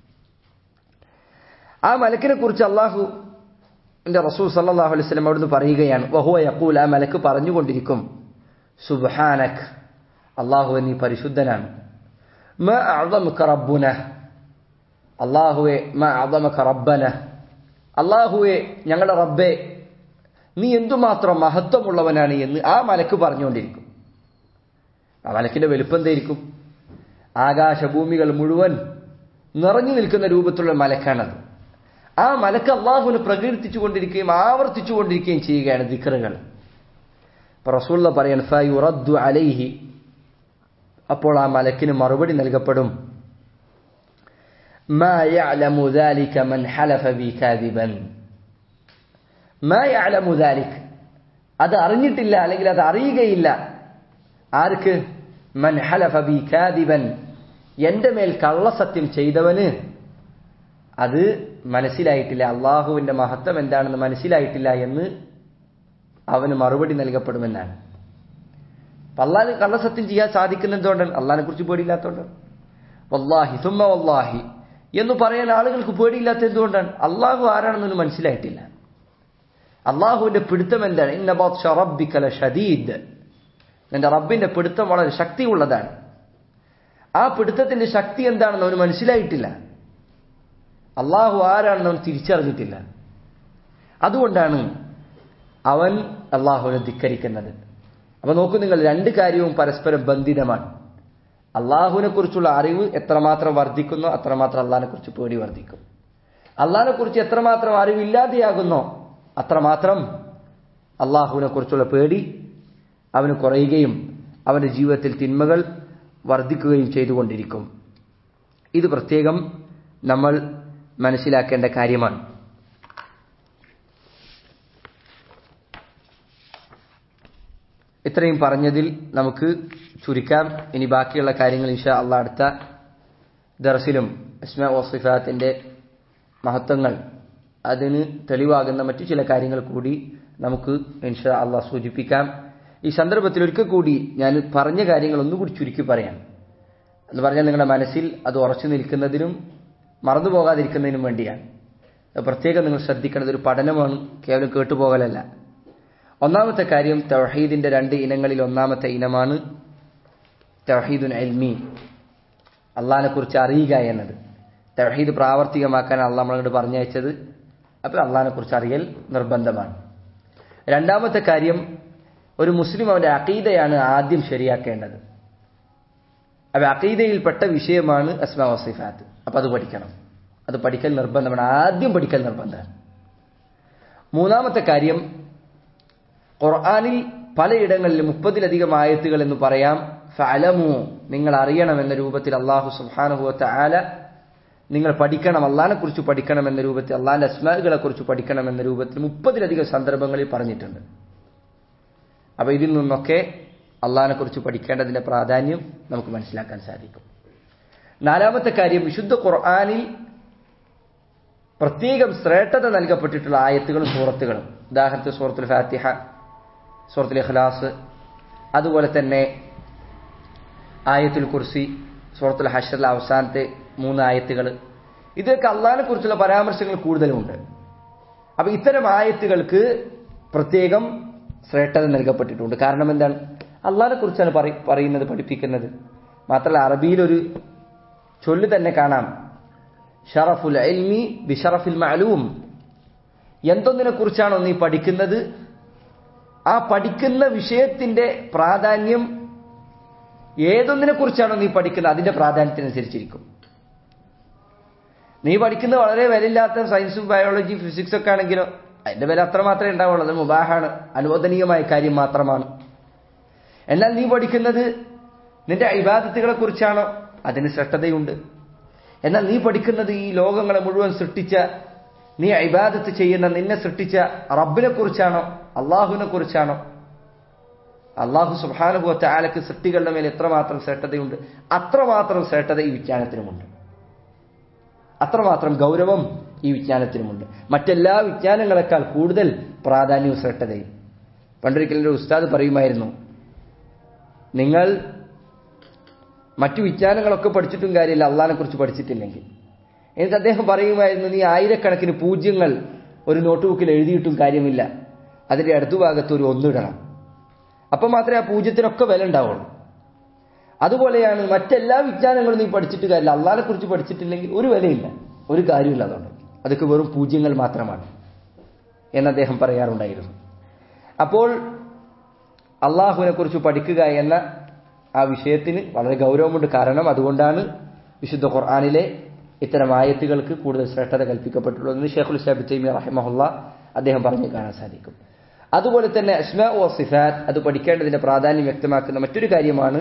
ആ മലക്കിനെ കുറിച്ച് അള്ളാഹു എന്റെ റസൂൽ സല്ലാഹു അലൈഹി സ്വലം അവിടുന്ന് പറയുകയാണ് വഹുവ യക്കൂൽ ആ മലക്ക് പറഞ്ഞുകൊണ്ടിരിക്കും സുബ്ഹാനക് അള്ളാഹുവെ നീ പരിശുദ്ധനാണ് മ അഅ്ദമുക റബ്ബുന അള്ളാഹുവെ മ അഅ്ദമുക റബ്ബന അള്ളാഹുവെ ഞങ്ങളുടെ റബ്ബെ നീ എന്തുമാത്രം മഹത്വമുള്ളവനാണ് എന്ന് ആ മലക്ക് പറഞ്ഞുകൊണ്ടിരിക്കും ആ മലക്കിന്റെ വലുപ്പം എന്തായിരിക്കും ആകാശഭൂമികൾ മുഴുവൻ നിറഞ്ഞു നിൽക്കുന്ന രൂപത്തിലുള്ള മലക്കാണത് ആ മലക്ക് അള്ളാഹുവിനെ പ്രകീർത്തിച്ചുകൊണ്ടിരിക്കുകയും ആവർത്തിച്ചുകൊണ്ടിരിക്കുകയും ചെയ്യുകയാണ് ദിക്കറുകൾ റസൂള്ള പറയാൻ ഫയുറദ്ദു അലൈഹി അപ്പോൾ ആ മലക്കിന് മറുപടി നൽകപ്പെടും ما يعلم ذلك من حلف بي كاذبا ما يعلم ذلك അത് അറിഞ്ഞിട്ടില്ല അല്ലെങ്കിൽ അത് അറിയുകയില്ല ആർക്ക് മൻ ഹലഫ ബി കാദിബൻ എന്റെ മേൽ കള്ളസത്യം ചെയ്തവന് അത് മനസ്സിലായിട്ടില്ല അള്ളാഹുവിന്റെ മഹത്വം എന്താണെന്ന് മനസ്സിലായിട്ടില്ല എന്ന് അവന് മറുപടി നൽകപ്പെടുമെന്നാണ് അള്ളാഹിന് കള്ളസത്യം ചെയ്യാൻ സാധിക്കുന്ന എന്തുകൊണ്ടാണ് അള്ളാഹിനെ കുറിച്ച് പേടിയില്ലാത്തതുകൊണ്ടാണ് വല്ലാഹി സുമ്മ വല്ലാഹി എന്ന് പറയാൻ ആളുകൾക്ക് പേടിയില്ലാത്ത എന്തുകൊണ്ടാണ് അള്ളാഹു ആരാണെന്നൊന്നും മനസ്സിലായിട്ടില്ല അള്ളാഹുവിന്റെ പിടുത്തം എന്താണ് ഇന്നബാദ് റബ്ബിക്കല ഷദീദ് നിന്റെ റബ്ബിന്റെ പിടുത്തം വളരെ ശക്തിയുള്ളതാണ് ആ പിടുത്തത്തിന്റെ ശക്തി എന്താണെന്ന് അവന് മനസ്സിലായിട്ടില്ല അള്ളാഹു ആരാണെന്ന് അവൻ തിരിച്ചറിഞ്ഞിട്ടില്ല അതുകൊണ്ടാണ് അവൻ അള്ളാഹുവിനെ ധിക്കരിക്കുന്നത് അപ്പൊ നോക്കൂ നിങ്ങൾ രണ്ട് കാര്യവും പരസ്പരം ബന്ധിതമാണ് അള്ളാഹുവിനെ കുറിച്ചുള്ള അറിവ് എത്രമാത്രം വർദ്ധിക്കുന്നോ അത്രമാത്രം അള്ളാഹിനെ കുറിച്ച് പേടി വർദ്ധിക്കും അള്ളാഹിനെ കുറിച്ച് എത്രമാത്രം അറിവില്ലാതെയാകുന്നോ അത്രമാത്രം അള്ളാഹുവിനെ കുറിച്ചുള്ള പേടി അവന് കുറയുകയും അവന്റെ ജീവിതത്തിൽ തിന്മകൾ വർദ്ധിക്കുകയും ചെയ്തുകൊണ്ടിരിക്കും ഇത് പ്രത്യേകം നമ്മൾ മനസ്സിലാക്കേണ്ട കാര്യമാണ് ഇത്രയും പറഞ്ഞതിൽ നമുക്ക് ചുരുക്കാം ഇനി ബാക്കിയുള്ള കാര്യങ്ങൾ ഇൻഷാ അള്ളാഹ് അടുത്ത ദർസിലും അസ്മ വസിഫാത്തിന്റെ മഹത്വങ്ങൾ അതിന് തെളിവാകുന്ന മറ്റു ചില കാര്യങ്ങൾ കൂടി നമുക്ക് ഇൻഷാ അള്ളാഹ് സൂചിപ്പിക്കാം ഈ സന്ദർഭത്തിൽ ഒരിക്കൽ കൂടി ഞാൻ പറഞ്ഞ കാര്യങ്ങൾ ഒന്നുകൂടി ചുരുക്കി പറയാം എന്ന് പറഞ്ഞാൽ നിങ്ങളുടെ മനസ്സിൽ അത് ഉറച്ചു നിൽക്കുന്നതിനും മറന്നു പോകാതിരിക്കുന്നതിനും വേണ്ടിയാണ് പ്രത്യേകം നിങ്ങൾ ശ്രദ്ധിക്കേണ്ടത് ഒരു പഠനമാണ് കേവലം കേട്ടുപോകലല്ല ഒന്നാമത്തെ കാര്യം തൗഹീദിന്റെ രണ്ട് ഇനങ്ങളിൽ ഒന്നാമത്തെ ഇനമാണ് തൗഹീദുൻ എൽമി അള്ളഹാനെ കുറിച്ച് അറിയുക എന്നത് തൗഹീദ് പ്രാവർത്തികമാക്കാൻ അള്ളാഹ് നമ്മളോട് പറഞ്ഞയച്ചത് അപ്പോൾ അള്ളഹാനെ കുറിച്ച് അറിയൽ നിർബന്ധമാണ് രണ്ടാമത്തെ കാര്യം ഒരു മുസ്ലിം അവന്റെ അഖീദയാണ് ആദ്യം ശരിയാക്കേണ്ടത് അപ്പൊ അഖീദയിൽപ്പെട്ട വിഷയമാണ് അസ്മാ വസിഫാത്ത് അപ്പൊ അത് പഠിക്കണം അത് പഠിക്കൽ നിർബന്ധമാണ് ആദ്യം പഠിക്കൽ നിർബന്ധമാണ് മൂന്നാമത്തെ കാര്യം ഖുർആാനിൽ പലയിടങ്ങളിൽ മുപ്പതിലധികം ആയത്തുകൾ എന്ന് പറയാം ഫലമു നിങ്ങൾ അറിയണം എന്ന രൂപത്തിൽ അള്ളാഹു സുഹാനുഭവത്തെ ആല നിങ്ങൾ പഠിക്കണം അള്ളഹാനെ കുറിച്ച് പഠിക്കണം എന്ന രൂപത്തിൽ അള്ളാഹിന്റെ അസ്മാകളെ കുറിച്ച് പഠിക്കണം എന്ന രൂപത്തിൽ മുപ്പതിലധികം സന്ദർഭങ്ങളിൽ പറഞ്ഞിട്ടുണ്ട് അപ്പൊ ഇതിൽ നിന്നൊക്കെ അള്ളാഹിനെ കുറിച്ച് പഠിക്കേണ്ടതിന്റെ പ്രാധാന്യം നമുക്ക് മനസ്സിലാക്കാൻ സാധിക്കും നാലാമത്തെ കാര്യം വിശുദ്ധ ഖുർആാനിൽ പ്രത്യേകം ശ്രേഷ്ഠത നൽകപ്പെട്ടിട്ടുള്ള ആയത്തുകളും സൂറത്തുകളും ഉദാഹരണത്തിന് സൂറത്തുൽ ഫാത്തിഹ സൂറത്തുൽ ഇഖ്ലാസ് അതുപോലെ തന്നെ ആയത്തുൽ കുർസി സൂറത്തുൽ ഹഷറിലെ അവസാനത്തെ മൂന്ന് ആയത്തുകൾ ഇതൊക്കെ അള്ളാഹിനെ കുറിച്ചുള്ള പരാമർശങ്ങൾ കൂടുതലുമുണ്ട് അപ്പൊ ഇത്തരം ആയത്തുകൾക്ക് പ്രത്യേകം ശ്രേഷ്ഠത നൽകപ്പെട്ടിട്ടുണ്ട് കാരണം എന്താണ് അള്ളാഹിനെ കുറിച്ചാണ് പറയുന്നത് പഠിപ്പിക്കുന്നത് മാത്രമല്ല അറബിയിലൊരു ചൊല്ല് തന്നെ കാണാം ഷറഫുൽ അൽമി ബിഷറഫിൽ മഅലൂം എന്തൊന്നിനെ കുറിച്ചാണോ നീ പഠിക്കുന്നത് ആ പഠിക്കുന്ന വിഷയത്തിന്റെ പ്രാധാന്യം ഏതൊന്നിനെ കുറിച്ചാണോ നീ പഠിക്കുന്നത് അതിന്റെ പ്രാധാന്യത്തിനനുസരിച്ചിരിക്കും നീ പഠിക്കുന്നത് വളരെ വിലയില്ലാത്ത സയൻസും ബയോളജി ഫിസിക്സ് ഒക്കെ ആണെങ്കിലോ അതിന്റെ വില അത്ര മാത്രമേ ഉണ്ടാവുള്ളൂ അത് മുബാഹാണ് അനുവദനീയമായ കാര്യം മാത്രമാണ് എന്നാൽ നീ പഠിക്കുന്നത് നിന്റെ ഇബാദത്തുകളെ കുറിച്ചാണോ അതിന് ശ്രദ്ധതയുണ്ട് എന്നാൽ നീ പഠിക്കുന്നത് ഈ ലോകങ്ങളെ മുഴുവൻ സൃഷ്ടിച്ച നീ ഇബാദത്ത് ചെയ്യുന്ന നിന്നെ സൃഷ്ടിച്ച റബ്ബിനെ കുറിച്ചാണോ അള്ളാഹുവിനെ കുറിച്ചാണോ അള്ളാഹു സുബാനുഭവത്തെ ആലക്ക് സൃഷ്ടികളുടെ മേൽ എത്രമാത്രം ശ്രേഷ്ഠതയുണ്ട് അത്രമാത്രം ശ്രേഷ്ഠത ഈ വിജ്ഞാനത്തിനുമുണ്ട് അത്രമാത്രം ഗൗരവം ഈ വിജ്ഞാനത്തിനുമുണ്ട് മറ്റെല്ലാ വിജ്ഞാനങ്ങളെക്കാൾ കൂടുതൽ പ്രാധാന്യവും ശ്രേഷ്ഠതയും പണ്ടൊരിക്കലും ഒരു ഉസ്താദ് പറയുമായിരുന്നു നിങ്ങൾ മറ്റു വിജ്ഞാനങ്ങളൊക്കെ പഠിച്ചിട്ടും കാര്യമില്ല അള്ളഹാനെ കുറിച്ച് പഠിച്ചിട്ടില്ലെങ്കിൽ എന്നിട്ട് അദ്ദേഹം പറയുമായിരുന്നു നീ ആയിരക്കണക്കിന് പൂജ്യങ്ങൾ ഒരു നോട്ട് ബുക്കിൽ എഴുതിയിട്ടും കാര്യമില്ല അതിന്റെ അടുത്ത ഭാഗത്ത് ഒരു ഒന്നിടണം അപ്പം മാത്രമേ ആ പൂജ്യത്തിനൊക്കെ വില ഉണ്ടാവുള്ളൂ അതുപോലെയാണ് മറ്റെല്ലാ വിജ്ഞാനങ്ങളും നീ പഠിച്ചിട്ട് കാര്യമില്ല അള്ളഹാനെ കുറിച്ച് പഠിച്ചിട്ടില്ലെങ്കിൽ ഒരു വിലയില്ല ഒരു കാര്യമില്ല അതുകൊണ്ട് അതൊക്കെ വെറും പൂജ്യങ്ങൾ മാത്രമാണ് എന്ന് അദ്ദേഹം പറയാറുണ്ടായിരുന്നു അപ്പോൾ അള്ളാഹുവിനെ കുറിച്ച് പഠിക്കുക എന്ന ആ വിഷയത്തിന് വളരെ ഗൗരവമുണ്ട് കാരണം അതുകൊണ്ടാണ് വിശുദ്ധ ഖുർആാനിലെ ഇത്തരം ആയത്തുകൾക്ക് കൂടുതൽ ശ്രേഷ്ഠത കൽപ്പിക്കപ്പെട്ടുള്ളതെന്ന് ഷെയ്ഖുൽ ഇസ്ലാബ് തൈമി റഹിമഹുല്ല അദ്ദേഹം പറഞ്ഞു കാണാൻ സാധിക്കും അതുപോലെ തന്നെ അസ്മ ഓ സിഫാത്ത് അത് പഠിക്കേണ്ടതിന്റെ പ്രാധാന്യം വ്യക്തമാക്കുന്ന മറ്റൊരു കാര്യമാണ്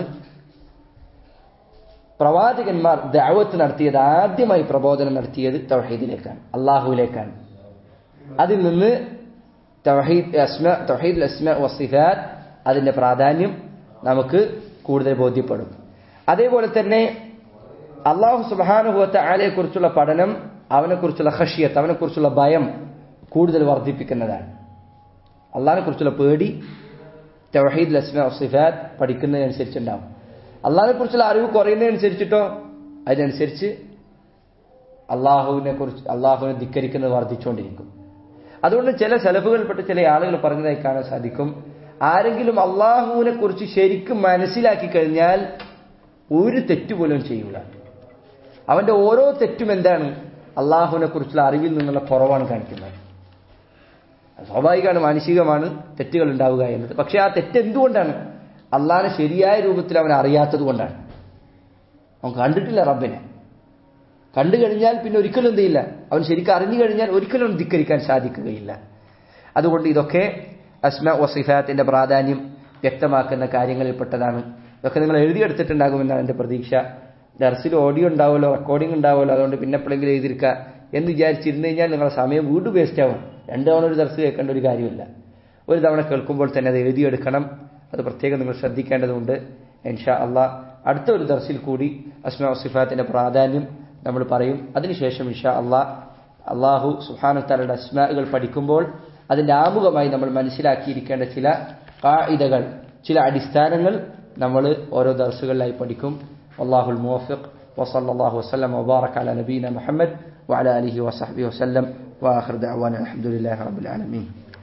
പ്രവാചകന്മാർ ദാവത്ത് നടത്തിയത് ആദ്യമായി പ്രബോധനം നടത്തിയത് തൗഹീദിലേക്കാണ് അള്ളാഹുവിലേക്കാണ് അതിൽ നിന്ന് തൗഹീദ് അസ്മ തൗഹീദ് അസ്മ വസിഫാത്ത് അതിന്റെ പ്രാധാന്യം നമുക്ക് കൂടുതൽ ബോധ്യപ്പെടും അതേപോലെ തന്നെ അള്ളാഹു സുബാനുഭവത്തെ ആലയെക്കുറിച്ചുള്ള പഠനം അവനെക്കുറിച്ചുള്ള ഹഷിയത്ത് അവനെക്കുറിച്ചുള്ള ഭയം കൂടുതൽ വർദ്ധിപ്പിക്കുന്നതാണ് അള്ളാഹിനെ കുറിച്ചുള്ള പേടി തവഹീദ് ലസ്മ സിഫാത്ത് പഠിക്കുന്നതിനനുസരിച്ചുണ്ടാവും അള്ളാഹിനെ കുറിച്ചുള്ള അറിവ് കുറയുന്നതനുസരിച്ചിട്ടോ അതിനനുസരിച്ച് അള്ളാഹുവിനെ കുറിച്ച് അള്ളാഹുവിനെ ധിക്കരിക്കുന്നത് വർദ്ധിച്ചുകൊണ്ടിരിക്കും അതുകൊണ്ട് ചില സെലഫുകൾപ്പെട്ട ചില ആളുകൾ പറഞ്ഞതായി കാണാൻ സാധിക്കും ആരെങ്കിലും അള്ളാഹുവിനെ കുറിച്ച് ശരിക്കും മനസ്സിലാക്കി കഴിഞ്ഞാൽ ഒരു തെറ്റുപോലും ചെയ്യൂല അവന്റെ ഓരോ തെറ്റും എന്താണ് അള്ളാഹുവിനെ കുറിച്ചുള്ള അറിവിൽ നിന്നുള്ള കുറവാണ് കാണിക്കുന്നത് സ്വാഭാവികമാണ് മാനസികമാണ് തെറ്റുകൾ ഉണ്ടാവുക എന്നത് പക്ഷെ ആ തെറ്റ് എന്തുകൊണ്ടാണ് അള്ളാഹിനെ ശരിയായ രൂപത്തിൽ അവൻ അറിയാത്തത് കൊണ്ടാണ് അവൻ കണ്ടിട്ടില്ല റബ്ബിനെ കണ്ടു കഴിഞ്ഞാൽ പിന്നെ ഒരിക്കലും എന്ത് ചെയ്യില്ല അവൻ ശരിക്കും അറിഞ്ഞു കഴിഞ്ഞാൽ ഒരിക്കലും ധിക്കരിക്കാൻ സാധിക്കുകയില്ല അതുകൊണ്ട് ഇതൊക്കെ അസ്മ വസിഫാത്തിന്റെ പ്രാധാന്യം വ്യക്തമാക്കുന്ന കാര്യങ്ങളിൽപ്പെട്ടതാണ് ഇതൊക്കെ നിങ്ങൾ എഴുതിയെടുത്തിട്ടുണ്ടാകുമെന്നാണ് എൻ്റെ പ്രതീക്ഷ ദർസിൽ ഓഡിയോ ഉണ്ടാവുമല്ലോ റെക്കോർഡിംഗ് ഉണ്ടാവുമല്ലോ അതുകൊണ്ട് പിന്നെ എപ്പോഴെങ്കിലും എഴുതിയിരിക്കുക എന്ന് വിചാരിച്ചിരുന്നു കഴിഞ്ഞാൽ നിങ്ങളുടെ സമയം വീണ്ടും വേസ്റ്റ് ആവും രണ്ട് തവണ ഒരു ദർസ് കേൾക്കേണ്ട ഒരു കാര്യമില്ല ഒരു തവണ കേൾക്കുമ്പോൾ തന്നെ അത് എഴുതിയെടുക്കണം അത് പ്രത്യേകം നിങ്ങൾ ശ്രദ്ധിക്കേണ്ടതുണ്ട് ഇൻഷാ അള്ളാഹ് അടുത്ത ഒരു ദർസിൽ കൂടി അസ്മ വസിഫാത്തിന്റെ പ്രാധാന്യം നമ്മൾ പറയും അതിനുശേഷം ഇൻഷാ അള്ളാഹ് അള്ളാഹു സുഹാനുത്താലയുടെ അസ്മാകൾ പഠിക്കുമ്പോൾ അതിന്റെ ആമുഖമായി നമ്മൾ മനസ്സിലാക്കിയിരിക്കേണ്ട ചില കായികകൾ ചില അടിസ്ഥാനങ്ങൾ നമ്മൾ ഓരോ ദർസുകളിലായി പഠിക്കും അള്ളാഹുൽ മുവഫിഖ് وصلى الله وسلم وبارك على نبينا محمد وعلى آله وصحبه وسلم وآخر دعوانا الحمد لله رب العالمين